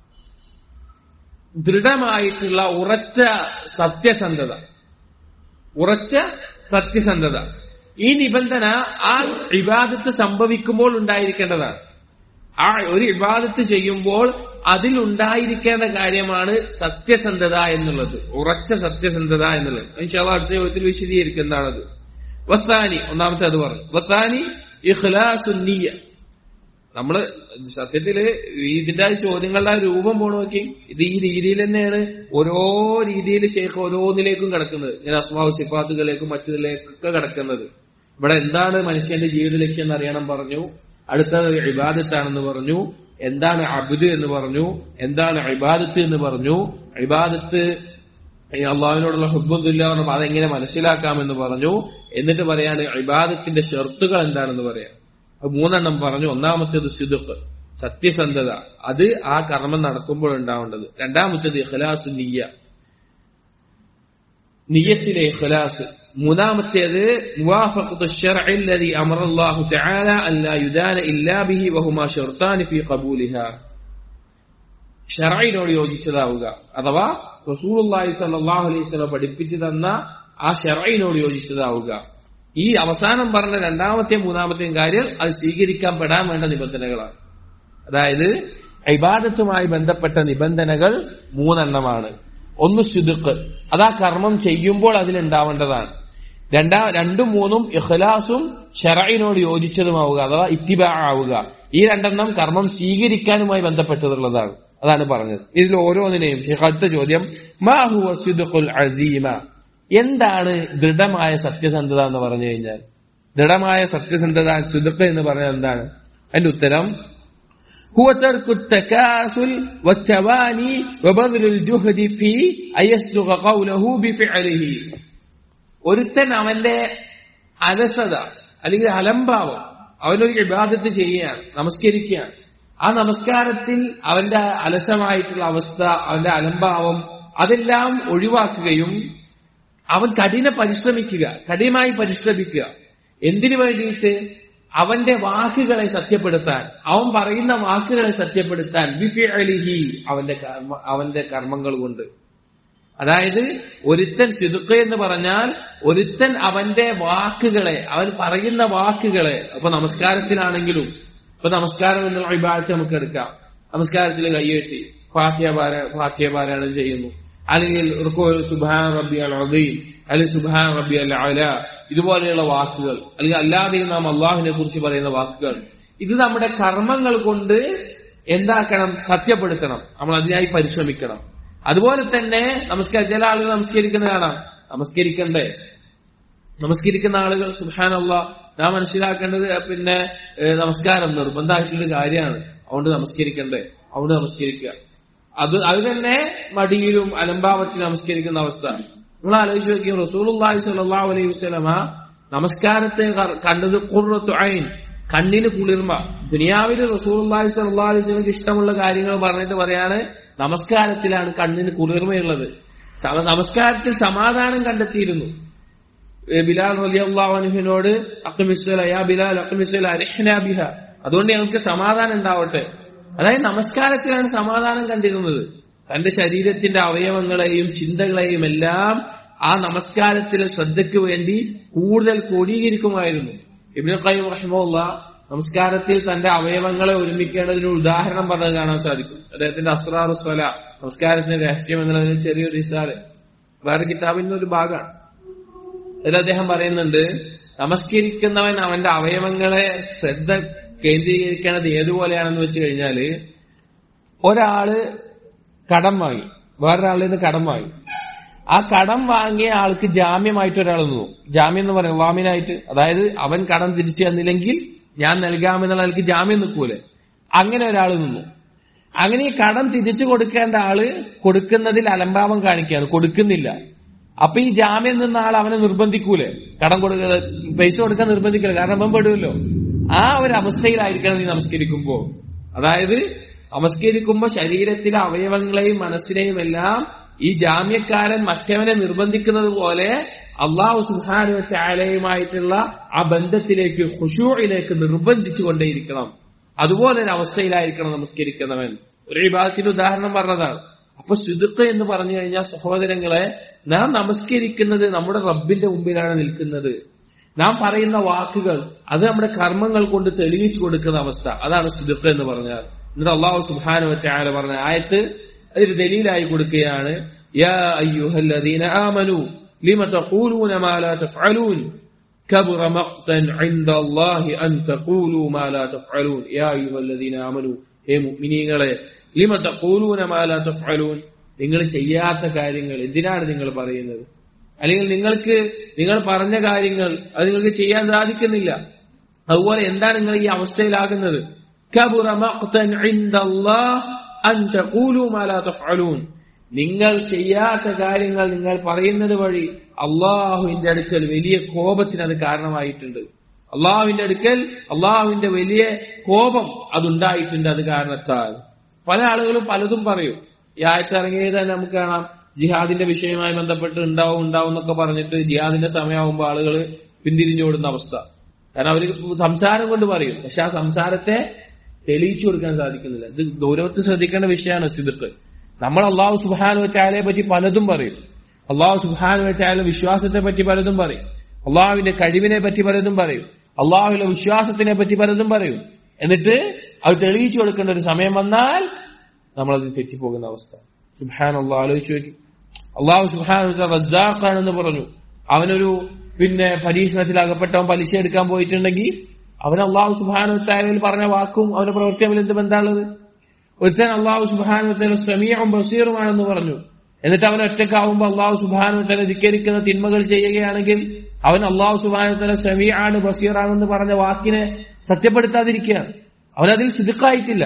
Speaker 1: ദൃഢമായിട്ടുള്ള ഉറച്ച സത്യസന്ധത ഉറച്ച സത്യസന്ധത ഈ നിബന്ധന ആ ഇബാദത്ത് സംഭവിക്കുമ്പോൾ ഉണ്ടായിരിക്കേണ്ടതാണ് ആ ഒരു ഇബാദത്ത് ചെയ്യുമ്പോൾ അതിൽ ഉണ്ടായിരിക്കേണ്ട കാര്യമാണ് സത്യസന്ധത എന്നുള്ളത് ഉറച്ച സത്യസന്ധത എന്നുള്ളത് ഇൻഷാല്ല അടുത്ത യോഗത്തിൽ വിശദീകരിക്കുന്നതാണത് വസ്താനി ഒന്നാമത്തെ അത് പറഞ്ഞു വസ്താനി ഇഖ്ലാസുന്നിയ നമ്മള് സത്യത്തില് ഇതിന്റെ ചോദ്യങ്ങളുടെ രൂപം പോണ നോക്കി ഇത് ഈ രീതിയിൽ തന്നെയാണ് ഓരോ രീതിയിൽ ശേഖ ഓരോന്നിലേക്കും കിടക്കുന്നത് ഇങ്ങനെ അസ്മാവ് സിഫാത്തുകളിലേക്കും മറ്റതിലേക്കൊക്കെ കിടക്കുന്നത് ഇവിടെ എന്താണ് മനുഷ്യന്റെ ജീവിത ലക്ഷ്യം എന്ന് അറിയണം പറഞ്ഞു അടുത്തത് ഇബാദത്താണെന്ന് പറഞ്ഞു എന്താണ് അബുദ് എന്ന് പറഞ്ഞു എന്താണ് ഇബാദത്ത് എന്ന് പറഞ്ഞു ഇബാദത്ത് അള്ളാഹുവിനോടുള്ള ഹുബുദില്ല പറഞ്ഞപ്പോൾ അതെങ്ങനെ മനസ്സിലാക്കാമെന്ന് പറഞ്ഞു എന്നിട്ട് പറയാണ് ഇബാദത്തിന്റെ ഷെർത്തുകൾ എന്താണെന്ന് പറയാം മൂന്നെണ്ണം പറഞ്ഞു ഒന്നാമത്തേത് സിദുഖ് സത്യസന്ധത അത് ആ കർമ്മം നടക്കുമ്പോൾ ഉണ്ടാവേണ്ടത് രണ്ടാമത്തേത് ഇഖ്ലാസ് നീയ നിയത്തിലെ ഇഖ്ലാസ് മൂന്നാമത്തേത് മുവാഫഖത്ത് الشرع الذي امر الله تعالى ان لا يدان الا به وهما شرطان في قبولها ഷറൈനോട് യോജിച്ചതാവുക അഥവാ റസൂലുള്ളാഹി സ്വല്ലല്ലാഹു അലൈഹി വസല്ലം പഠിപ്പിച്ചു തന്ന ആ ഷറൈനോട് യോജിച്ചതാവുക ഈ അവസാനം പറഞ്ഞ രണ്ടാമത്തെയും മൂന്നാമത്തെയും കാര്യം അത് സ്വീകരിക്കാൻ പെടാൻ വേണ്ട നിബന്ധനകളാണ് അതായത് ഇബാദത്തുമായി ബന്ധപ്പെട്ട നിബന്ധനകൾ മൂന്നെണ്ണമാണ് ഒന്ന് ശുദുക്ക് അത് ആ കർമ്മം ചെയ്യുമ്പോൾ അതിലുണ്ടാവേണ്ടതാണ് രണ്ടാ രണ്ടും മൂന്നും ഇഖ്ലാസും ഷറൈനോട് യോജിച്ചതുമാവുക അഥവാ ഇത്തിബ ആവുക ഈ രണ്ടെണ്ണം കർമ്മം സ്വീകരിക്കാനുമായി ബന്ധപ്പെട്ടതുള്ളതാണ് അതാണ് പറഞ്ഞത് ഇതിൽ ഓരോന്നിനെയും അടുത്ത ചോദ്യം മാഹുവ സിദുഖുൽ അസീമ എന്താണ് ദൃഢമായ സത്യസന്ധത എന്ന് പറഞ്ഞു കഴിഞ്ഞാൽ ദൃഢമായ സത്യസന്ധത സുദുഖ് എന്ന് പറഞ്ഞാൽ എന്താണ് അതിന്റെ ഉത്തരം هو ترك التكاسل والتواني وبذل الجهد في أن يصدق قوله بفعله ഒരുത്തൻ അവന്റെ അലസത അല്ലെങ്കിൽ അലംഭാവം അവനൊരു ഇബാദത്ത് ചെയ്യുകയാണ് നമസ്കരിക്കുകയാണ് ആ നമസ്കാരത്തിൽ അവന്റെ അലസമായിട്ടുള്ള അവസ്ഥ അവന്റെ അലംഭാവം അതെല്ലാം ഒഴിവാക്കുകയും അവൻ കഠിന പരിശ്രമിക്കുക കഠിനമായി പരിശ്രമിക്കുക എന്തിനു വേണ്ടിയിട്ട് അവന്റെ വാക്കുകളെ സത്യപ്പെടുത്താൻ അവൻ പറയുന്ന വാക്കുകളെ സത്യപ്പെടുത്താൻ ബിഫിഅലിഹി അവന്റെ കർമ്മ അവന്റെ കർമ്മങ്ങൾ കൊണ്ട് അതായത് ഒരുത്തൻ സിദുക്ക എന്ന് പറഞ്ഞാൽ ഒരുത്തൻ അവന്റെ വാക്കുകളെ അവൻ പറയുന്ന വാക്കുകളെ അപ്പൊ നമസ്കാരത്തിലാണെങ്കിലും ഇപ്പൊ നമസ്കാരം എന്നുള്ള വിഭാഗത്തെ നമുക്ക് എടുക്കാം നമസ്കാരത്തിൽ കൈയെട്ടി ഫാത്തിയ പാര ഫാത്തിയ പാരായണം ചെയ്യുന്നു അല്ലെങ്കിൽ സുബാൻ റബ്ബി അൽ അദീം അല്ലെങ്കിൽ സുബാൻ റബ്ബി അൽ അല ഇതുപോലെയുള്ള വാക്കുകൾ അല്ലെങ്കിൽ അല്ലാതെയും നാം അള്ളാഹുവിനെ കുറിച്ച് പറയുന്ന വാക്കുകൾ ഇത് നമ്മുടെ കർമ്മങ്ങൾ കൊണ്ട് എന്താക്കണം സത്യപ്പെടുത്തണം നമ്മൾ അതിനായി പരിശ്രമിക്കണം അതുപോലെ തന്നെ നമസ്കാരം ചില ആളുകൾ നമസ്കരിക്കുന്ന കാണാം നമസ്കരിക്കണ്ടേ നമസ്കരിക്കുന്ന ആളുകൾ സുഹാനുള്ള നാം മനസ്സിലാക്കേണ്ടത് പിന്നെ നമസ്കാരം നിർബന്ധമായിട്ടുള്ള കാര്യമാണ് അതുകൊണ്ട് നമസ്കരിക്കണ്ടേ അതുകൊണ്ട് നമസ്കരിക്കുക അത് അത് തന്നെ മടിയിലും അലംഭാവത്തിൽ നമസ്കരിക്കുന്ന അവസ്ഥ നിങ്ങൾ ആലോചിച്ച് നോക്കിയും റസൂലുള്ളാഹി സ്വല്ലല്ലാഹു അലൈഹി വസല്ലമ നമസ്കാരത്തെ കണ്ടത് ഖുർറത്തു ഐൻ കണ്ണിന് കുളിർമ ദുനിയാവിൽ റസൂലുള്ളാഹി സ്വല്ലല്ലാഹു അലൈഹി വസല്ലമക്ക് ഇഷ്ടമുള്ള കാര്യങ്ങൾ പറഞ്ഞിട്ട് പറയാണ് നമസ്കാരത്തിലാണ് കണ്ണിന് കുളിർമയുള്ളത് നമസ്കാരത്തിൽ സമാധാനം കണ്ടെത്തിയിരുന്നു ബിലാൽ റലിയല്ലാഹുവിനോട് അക്മിസ്വല യാ ബിലാൽ അക്മിസ്വല അരഹ്ന ബിഹ അതുകൊണ്ട് ഞങ്ങൾക്ക് സമാധാനം ഉണ്ടാവട്ടെ അതായത് നമസ്കാരത്തിലാണ് സമാധാനം കണ്ടിരുന്നത് തന്റെ ശരീരത്തിന്റെ അവയവങ്ങളെയും ചിന്തകളെയും എല്ലാം ആ നമസ്കാരത്തിലെ ശ്രദ്ധയ്ക്ക് വേണ്ടി കൂടുതൽ ക്രോഡീകരിക്കുമായിരുന്നു ഇബ്നു ഖയ്യിം റഹിമുള്ള നമസ്കാരത്തിൽ തന്റെ അവയവങ്ങളെ ഒരുമിക്കേണ്ടതിന് ഉദാഹരണം പറഞ്ഞത് കാണാൻ സാധിക്കും അദ്ദേഹത്തിന്റെ അസ്രാർ സ്വല നമസ്കാരത്തിന്റെ രഹസ്യം എന്നുള്ളതിന് ചെറിയൊരു ഇസാല് വേറെ കിതാബിന്റെ ഒരു ഭാഗമാണ് അതിൽ അദ്ദേഹം പറയുന്നുണ്ട് നമസ്കരിക്കുന്നവൻ അവന്റെ അവയവങ്ങളെ ശ്രദ്ധ കേന്ദ്രീകരിക്കേണ്ടത് ഏതുപോലെയാണെന്ന് വെച്ച് കഴിഞ്ഞാല് ഒരാള് കടം വാങ്ങി വേറൊരാളിൽ നിന്ന് കടം വാങ്ങി ആ കടം വാങ്ങിയ ആൾക്ക് ജാമ്യമായിട്ട് ഒരാൾ നിന്നു ജാമ്യം എന്ന് പറയും വാമിനായിട്ട് അതായത് അവൻ കടം തിരിച്ചു തന്നില്ലെങ്കിൽ ഞാൻ നൽകാമെന്നുള്ള ആൾക്ക് ജാമ്യം നിൽക്കൂലെ അങ്ങനെ ഒരാൾ നിന്നു അങ്ങനെ ഈ കടം തിരിച്ചു കൊടുക്കേണ്ട ആള് കൊടുക്കുന്നതിൽ അലംഭാവം കാണിക്കുകയാണ് കൊടുക്കുന്നില്ല അപ്പൊ ഈ ജാമ്യം നിന്ന ആൾ അവനെ നിർബന്ധിക്കൂലേ കടം കൊടുക്കുക പൈസ കൊടുക്കാൻ നിർബന്ധിക്കില്ല കാരണം അവൻ പെടുമല്ലോ ആ ഒരു അവസ്ഥയിലായിരിക്കണം നീ നമസ്കരിക്കുമ്പോ അതായത് നമസ്കരിക്കുമ്പോ ശരീരത്തിലെ അവയവങ്ങളെയും മനസ്സിനെയും എല്ലാം ഈ ജാമ്യക്കാരൻ മറ്റവനെ നിർബന്ധിക്കുന്നത് പോലെ അള്ളാഹു സുഹാനു ചാലയുമായിട്ടുള്ള ആ ബന്ധത്തിലേക്ക് ഖുഷൂയിലേക്ക് നിർബന്ധിച്ചു കൊണ്ടേയിരിക്കണം അതുപോലെ ഒരു അവസ്ഥയിലായിരിക്കണം നമസ്കരിക്കുന്നവൻ ഒരു വിഭാഗത്തിന്റെ ഉദാഹരണം പറഞ്ഞതാണ് അപ്പൊ ശുദ്ധുക്ക എന്ന് പറഞ്ഞു കഴിഞ്ഞാൽ സഹോദരങ്ങളെ നാം നമസ്കരിക്കുന്നത് നമ്മുടെ റബ്ബിന്റെ മുമ്പിലാണ് നിൽക്കുന്നത് നാം പറയുന്ന വാക്കുകൾ അത് നമ്മുടെ കർമ്മങ്ങൾ കൊണ്ട് തെളിയിച്ചു കൊടുക്കുന്ന അവസ്ഥ അതാണ് ശുദ്ധുക്ക എന്ന് പറഞ്ഞാൽ എന്നിട്ട് അള്ളാഹു സുബാനു ചാല പറഞ്ഞ ആയത്ത് അതൊരു ദലീലായി കൊടുക്കുകയാണ് യാ അയ്യുഹല്ലദീന ആമനു ലിമ തഖൂലൂന മാ ലാ തഫ്അലൂൻ كبر مقتا عند الله أن تقولوا ما لا تفعلون يا أيها الذين آمنوا ഹേ മുഅ്മിനീങ്ങളെ ലിമ തഖൂലൂന മാ ലാ തഫ്അലൂൻ നിങ്ങൾ ചെയ്യാത്ത കാര്യങ്ങൾ എന്തിനാണ് നിങ്ങൾ പറയുന്നത് അല്ലെങ്കിൽ നിങ്ങൾക്ക് നിങ്ങൾ പറഞ്ഞ കാര്യങ്ങൾ അത് നിങ്ങൾക്ക് ചെയ്യാൻ സാധിക്കുന്നില്ല അതുപോലെ എന്താണ് നിങ്ങൾ ഈ അവസ്ഥയിലാകുന്നത് كبر مقتا عند الله أن تقولوا ما لا تفعلون നിങ്ങൾ ചെയ്യാത്ത കാര്യങ്ങൾ നിങ്ങൾ പറയുന്നത് വഴി അള്ളാഹുവിന്റെ അടുക്കൽ വലിയ കോപത്തിന് അത് കാരണമായിട്ടുണ്ട് അള്ളാഹുവിന്റെ അടുക്കൽ അള്ളാഹുവിന്റെ വലിയ കോപം അതുണ്ടായിട്ടുണ്ട് അത് കാരണത്താൽ പല ആളുകളും പലതും പറയും ഈ ആയത്ത് ഇറങ്ങിയത് തന്നെ നമുക്ക് കാണാം ജിഹാദിന്റെ വിഷയവുമായി ബന്ധപ്പെട്ട് ഉണ്ടാവും ഉണ്ടാവും എന്നൊക്കെ പറഞ്ഞിട്ട് ജിഹാദിന്റെ സമയമാകുമ്പോൾ ആളുകൾ പിന്തിരിഞ്ഞോടുന്ന അവസ്ഥ കാരണം അവര് സംസാരം കൊണ്ട് പറയും പക്ഷെ ആ സംസാരത്തെ തെളിയിച്ചു കൊടുക്കാൻ സാധിക്കുന്നില്ല ഇത് ഗൗരവത്തിൽ ശ്രദ്ധിക്കേണ്ട വിഷയമാണ് സിദുക്ക് നമ്മൾ അള്ളാഹു സുബാനു ചായലെ പറ്റി പലതും പറയും അള്ളാഹു സുബാനു ചായ വിശ്വാസത്തെ പറ്റി പലതും പറയും അള്ളാഹുവിന്റെ കഴിവിനെ പറ്റി പലതും പറയും അള്ളാഹുവിന്റെ വിശ്വാസത്തിനെ പറ്റി പലതും പറയും എന്നിട്ട് അത് തെളിയിച്ചു കൊടുക്കേണ്ട ഒരു സമയം വന്നാൽ നമ്മളത് തെറ്റിപ്പോകുന്ന അവസ്ഥ സുബാൻ അള്ളാഹ് ആലോചിച്ചു നോക്കി അള്ളാഹു സുബാൻ റസാഖാണെന്ന് പറഞ്ഞു അവനൊരു പിന്നെ പരീക്ഷണത്തിൽ അകപ്പെട്ടവൻ പലിശ എടുക്കാൻ പോയിട്ടുണ്ടെങ്കിൽ അവൻ അള്ളാഹു സുബാനു താരയിൽ പറഞ്ഞ വാക്കും അവന്റെ പ്രവൃത്തി തമ്മിൽ എന്ത് ബന്ധമുള്ളത് ഒരുത്തൻ അള്ളാഹു സുബാനു താല സമീഅവും ബസീറുമാണെന്ന് പറഞ്ഞു എന്നിട്ട് അവൻ ഒറ്റക്കാവുമ്പോൾ അള്ളാഹു സുബാനു താല ധിക്കരിക്കുന്ന തിന്മകൾ ചെയ്യുകയാണെങ്കിൽ അവൻ അള്ളാഹു സുബാനു താല സമീആണ് ബസീറാണെന്ന് പറഞ്ഞ വാക്കിനെ സത്യപ്പെടുത്താതിരിക്കുകയാണ് അവനതിൽ സിദുക്കായിട്ടില്ല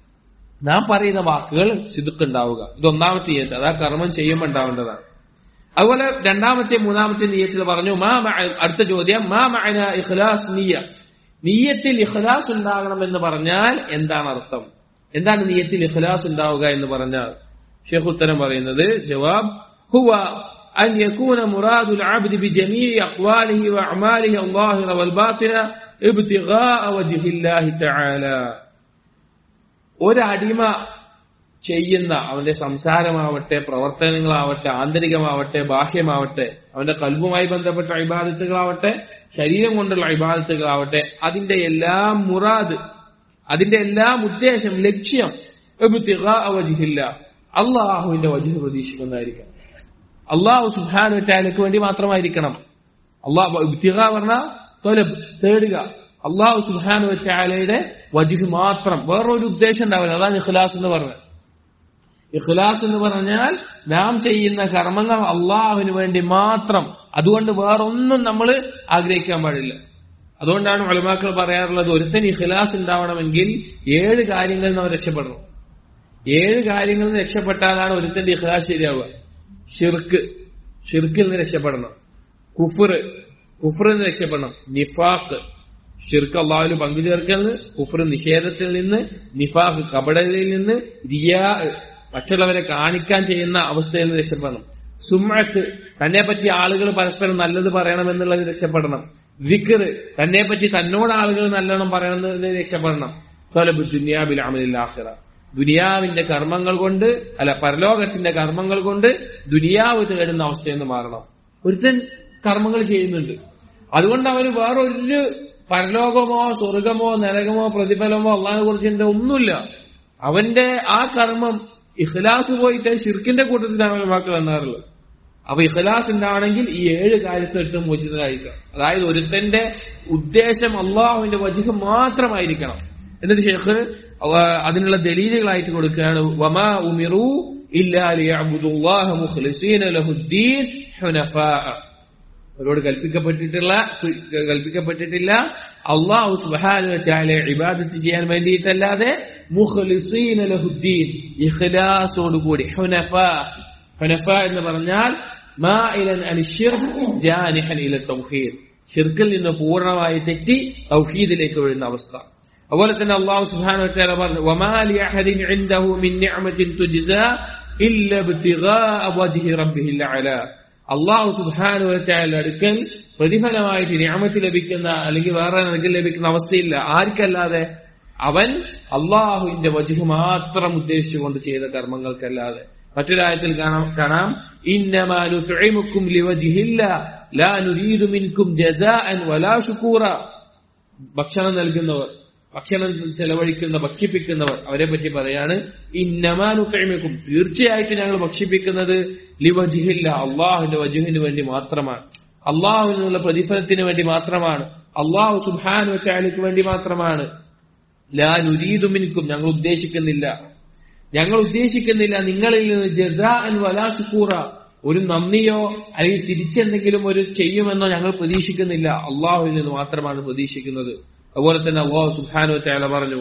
Speaker 1: നാം പറയുന്ന വാക്കുകൾ സിദുക്കുണ്ടാവുക ഇത് ഒന്നാമത്തെ നീയത്ത് അത് ആ കർമ്മം ചെയ്യുമ്പോൾ ഉണ്ടാവേണ്ടതാണ് അതുപോലെ രണ്ടാമത്തെ മൂന്നാമത്തെ നീയത്തിൽ പറഞ്ഞു മാ അടുത്ത ചോദ്യം മാ മഅന ഇഖ്ലാസ് നീയ നീയത്തിൽ ഇഖ്ലാസ് ഉണ്ടാകണം എന്ന് പറഞ്ഞാൽ എന്താണ് അർത്ഥം എന്താണ് നീയത്തിൽ ഇഖ്ലാസ് ഉണ്ടാവുക എന്ന് പറഞ്ഞാൽ ഷെയ്ഖ് ഉത്തരം പറയുന്നത് ജവാബ് ഹുവ أن يكون مراد العبد بجميع أقواله وأعماله الظاهرة والباطنة ابتغاء وجه الله تعالى ഒരടിമ ചെയ്യുന്ന അവന്റെ സംസാരമാവട്ടെ പ്രവർത്തനങ്ങളാവട്ടെ ആന്തരികമാവട്ടെ ബാഹ്യമാവട്ടെ അവന്റെ കൽബുമായി ബന്ധപ്പെട്ട അഭിബാധത്തുകളാവട്ടെ ശരീരം കൊണ്ടുള്ള അഭിബാധത്തുകളാവട്ടെ അതിന്റെ എല്ലാം മുറാദ് അതിന്റെ എല്ലാം ഉദ്ദേശം ലക്ഷ്യം വജിഹില്ല അള്ളാഹുവിന്റെ വജിഹ് പ്രതീക്ഷിക്കുന്നതായിരിക്കണം അള്ളാഹു സുഹാനു ചാലക്ക് വേണ്ടി മാത്രമായിരിക്കണം അള്ളാഹു ഇബ്തിഗ പറഞ്ഞ തൊലബ് തേടുക അള്ളാഹു സുഹാനു ചാലയുടെ വജിഹ് മാത്രം വേറൊരു ഉദ്ദേശം ഉണ്ടാവില്ല അതാണ് ഇഖ്ലാസ് എന്ന് പറഞ്ഞത് ഇഖ്ലാസ് എന്ന് പറഞ്ഞാൽ നാം ചെയ്യുന്ന കർമ്മങ്ങൾ അള്ളാഹുവിന് വേണ്ടി മാത്രം അതുകൊണ്ട് വേറൊന്നും നമ്മൾ ആഗ്രഹിക്കാൻ പാടില്ല അതുകൊണ്ടാണ് ഒളിമാക്കൾ പറയാറുള്ളത് ഒരുത്തൻ ഇഖ്ലാസ് ഉണ്ടാവണമെങ്കിൽ ഏഴ് കാര്യങ്ങളിൽ നമ്മൾ രക്ഷപ്പെടണം ഏഴ് കാര്യങ്ങളിൽ നിന്ന് രക്ഷപ്പെട്ടാലാണ് ഒരുത്തന്റെ ഇഖ്ലാസ് ശരിയാവുക ഷിർക്ക് ഷിർക്കിൽ നിന്ന് രക്ഷപ്പെടണം കുഫർ കുഫറിൽ നിന്ന് രക്ഷപ്പെടണം നിഫാഖ് ഷിർക്ക് അള്ളാഹുൽ പങ്കു ചേർക്കൽ കുഫർ നിഷേധത്തിൽ നിന്ന് നിഫാഖ് കപടതയിൽ നിന്ന് റിയാ മറ്റുള്ളവരെ കാണിക്കാൻ ചെയ്യുന്ന അവസ്ഥയിൽ നിന്ന് രക്ഷപ്പെടണം സുമ്മത്ത് തന്നെ പറ്റി ആളുകൾ പരസ്പരം നല്ലത് പറയണമെന്നുള്ളത് രക്ഷപ്പെടണം വിക്കർ തന്നെ പറ്റി തന്നോട് ആളുകൾ നല്ലോണം പറയണമെന്ന് രക്ഷപ്പെടണം തൊലബ് ദുനിയാബിൽ അമലിൽ ആഖിറ ദുനിയാവിന്റെ കർമ്മങ്ങൾ കൊണ്ട് അല്ല പരലോകത്തിന്റെ കർമ്മങ്ങൾ കൊണ്ട് ദുനിയാവ് തേടുന്ന അവസ്ഥയിൽ നിന്ന് മാറണം ഒരുത്തൻ കർമ്മങ്ങൾ ചെയ്യുന്നുണ്ട് അതുകൊണ്ട് അവന് വേറൊരു പരലോകമോ സ്വർഗമോ നരകമോ പ്രതിഫലമോ അള്ളാഹിനെ കുറിച്ച് ഒന്നുമില്ല അവന്റെ ആ കർമ്മം ഇഖ്ലാസ് പോയിട്ട് ഷിർക്കിന്റെ കൂട്ടത്തിലാണ് വാക്കുകൾ എന്നാറുള്ളത് അപ്പൊ ഇഖ്ലാസ് ഉണ്ടാണെങ്കിൽ ഈ ഏഴ് കാര്യത്തിട്ട് മോചിതരായിരിക്കണം അതായത് ഒരുത്തന്റെ ഉദ്ദേശം അള്ളാഹുവിന്റെ വജിഹ് മാത്രമായിരിക്കണം എന്നിട്ട് ഷെയ്ഖ് അതിനുള്ള ദലീലുകളായിട്ട് കൊടുക്കുകയാണ് വമാ ഉമിറു അവരോട് കൽപ്പിക്കപ്പെട്ടിട്ടുള്ള കൽപ്പിക്കപ്പെട്ടിട്ടില്ല അള്ളാഹു സുബാനു ചാലെ ഇബാദത്ത് ചെയ്യാൻ വേണ്ടിയിട്ടല്ലാതെ മുഖ്ലിസീൻ ലഹുദ്ദീൻ ഇഖ്ലാസോട് കൂടി ഹുനഫ ഹുനഫ എന്ന് പറഞ്ഞാൽ മാഇലൻ അനി ഷിർക്ക് ജാനിഹൻ ഇല തൗഹീദ് ഷിർക്കിൽ നിന്ന് പൂർണ്ണമായി തെറ്റി തൗഹീദിലേക്ക് വീഴുന്ന അവസ്ഥ അതുപോലെ തന്നെ അള്ളാഹു സുബ്ഹാനഹു വതആല പറഞ്ഞു വമാ ലി അഹദിൻ ഇൻദഹു മിൻ നിഅമത്തിൻ തുജ്സാ ഇല്ല ഇബ്തിഗാഅ വജ്ഹി റബ്ബിഹിൽ അലാ അള്ളാഹു സുബ്ഹാനഹു വതആല അടുക്കൽ പ്രതിഫലമായിട്ട് നിഅമത്ത് ലഭിക്കുന്ന അല്ലെങ്കിൽ വേറെ നിനക്ക് ലഭിക്കുന്ന അവസ്ഥയില്ല ആർക്കല്ലാതെ അവൻ അള്ളാഹുവിന്റെ വജ്ഹ് മാത്രം ഉദ്ദേശിച്ചുകൊണ്ട് ചെയ്ത കർമ്മങ്ങൾക്കല്ലാതെ മറ്റൊരായത്തിൽ കാണാം കാണാം ഇന്നമാ നുത്ഇമുക്കും ലിവജ്ഹില്ല ലാ നുരീദു മിൻകും ജസാഅൻ വലാ ശുകൂറ ഭക്ഷണം നൽകുന്നവർ ഭക്ഷണം ചെലവഴിക്കുന്ന ഭക്ഷിപ്പിക്കുന്നവർ അവരെ പറ്റി പറയാണ് ഇന്നമാനുക്കഴിമക്കും തീർച്ചയായിട്ടും ഞങ്ങൾ ഭക്ഷിപ്പിക്കുന്നത് ലിവജിഹില്ല അള്ളാഹുവിന്റെ വജുഹിന് വേണ്ടി മാത്രമാണ് അള്ളാഹുവിനുള്ള പ്രതിഫലത്തിന് വേണ്ടി മാത്രമാണ് അള്ളാഹു സുബാനു ചാലിക്ക് വേണ്ടി മാത്രമാണ് ലാ നുരീതുമിനിക്കും ഞങ്ങൾ ഉദ്ദേശിക്കുന്നില്ല ഞങ്ങൾ ഉദ്ദേശിക്കുന്നില്ല നിങ്ങളിൽ നിന്ന് ജസാ അൻ വലാ ശുക്കൂറ ഒരു നന്ദിയോ അല്ലെങ്കിൽ തിരിച്ചെന്തെങ്കിലും ഒരു ചെയ്യുമെന്നോ ഞങ്ങൾ പ്രതീക്ഷിക്കുന്നില്ല അള്ളാഹുവിൽ നിന്ന് മാത്രമാണ് പ്രതീക്ഷിക്കുന്നത് അതുപോലെ തന്നെ അള്ളാഹു സുബ്ഹാനു തആല പറഞ്ഞു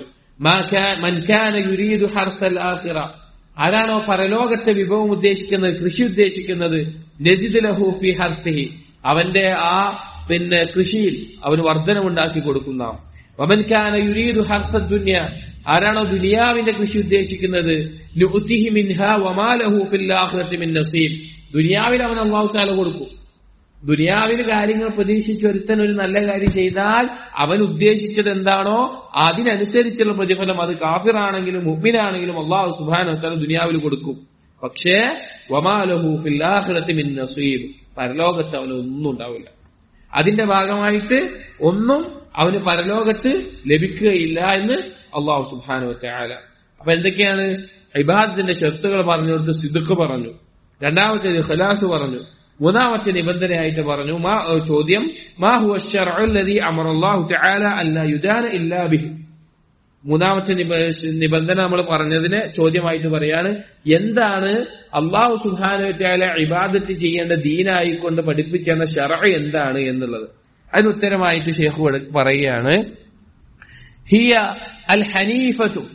Speaker 1: മൻ കാന യുരീദു ഹർസൽ ആഖിറ ആരാണോ പരലോകത്തെ വിഭവം ഉദ്ദേശിക്കുന്നത് കൃഷി ഉദ്ദേശിക്കുന്നത് നജിദ് ലഹു ഫി ഹർസിഹി അവന്റെ ആ പിന്നെ കൃഷിയിൽ അവന് വർധനമുണ്ടാക്കി കൊടുക്കുന്ന വമൻ കാന യുരീദു ഹർസ ദുനിയ ആരാണോ ദുനിയാവിന്റെ കൃഷി ഉദ്ദേശിക്കുന്നത് നുഅ്തിഹി മിൻഹാ വമാ ലഹു ഫിൽ ആഖിറതി മിൻ നസീബ് ദുനിയാവിൽ അവൻ അള്ളാഹു താല കൊടുക്കും ദുനിയാവിൽ കാര്യങ്ങൾ പ്രതീക്ഷിച്ച് ഒരുത്തൻ ഒരു നല്ല കാര്യം ചെയ്താൽ അവൻ ഉദ്ദേശിച്ചത് എന്താണോ അതിനനുസരിച്ചുള്ള പ്രതിഫലം അത് കാഫിറാണെങ്കിലും മുഹ്മിനാണെങ്കിലും അള്ളാഹു സുബാന ദുനിയാവിൽ കൊടുക്കും പക്ഷേ വമാലഹു ഫില്ലാഹിറത്തി മിൻ നസീബ് പരലോകത്ത് അവന് ഒന്നും ഉണ്ടാവില്ല അതിന്റെ ഭാഗമായിട്ട് ഒന്നും അവന് പരലോകത്ത് ലഭിക്കുകയില്ല എന്ന് അള്ളാഹു സുബാനു ആല അപ്പൊ എന്തൊക്കെയാണ് ഇബാദത്തിന്റെ ഷർത്തുകൾ പറഞ്ഞു കൊടുത്ത് സിദുക്ക് പറഞ്ഞു രണ്ടാമത്തേത് ഖലാസ് പറഞ്ഞു മൂന്നാമത്തെ നിബന്ധനയായിട്ട് പറഞ്ഞു മാ ചോദ്യം മാ ഹുവ അശ്ശറഉല്ലദീ അമറല്ലാഹു തആല അല്ലാ യുദാന ഇല്ലാ ബിഹി മൂന്നാമത്തെ നിബന്ധന നമ്മൾ പറഞ്ഞതിന് ചോദ്യമായിട്ട് പറയാണ് എന്താണ് അള്ളാഹു സുഹാന തആല ഇബാദത്ത് ചെയ്യേണ്ട ദീനായിക്കൊണ്ട് പഠിപ്പിച്ചെന്ന ഷറ എന്താണ് എന്നുള്ളത് അതിന് ഉത്തരമായിട്ട് ഷേഖ് പറയുകയാണ് ഹിയ അൽ ഹനീഫത്തു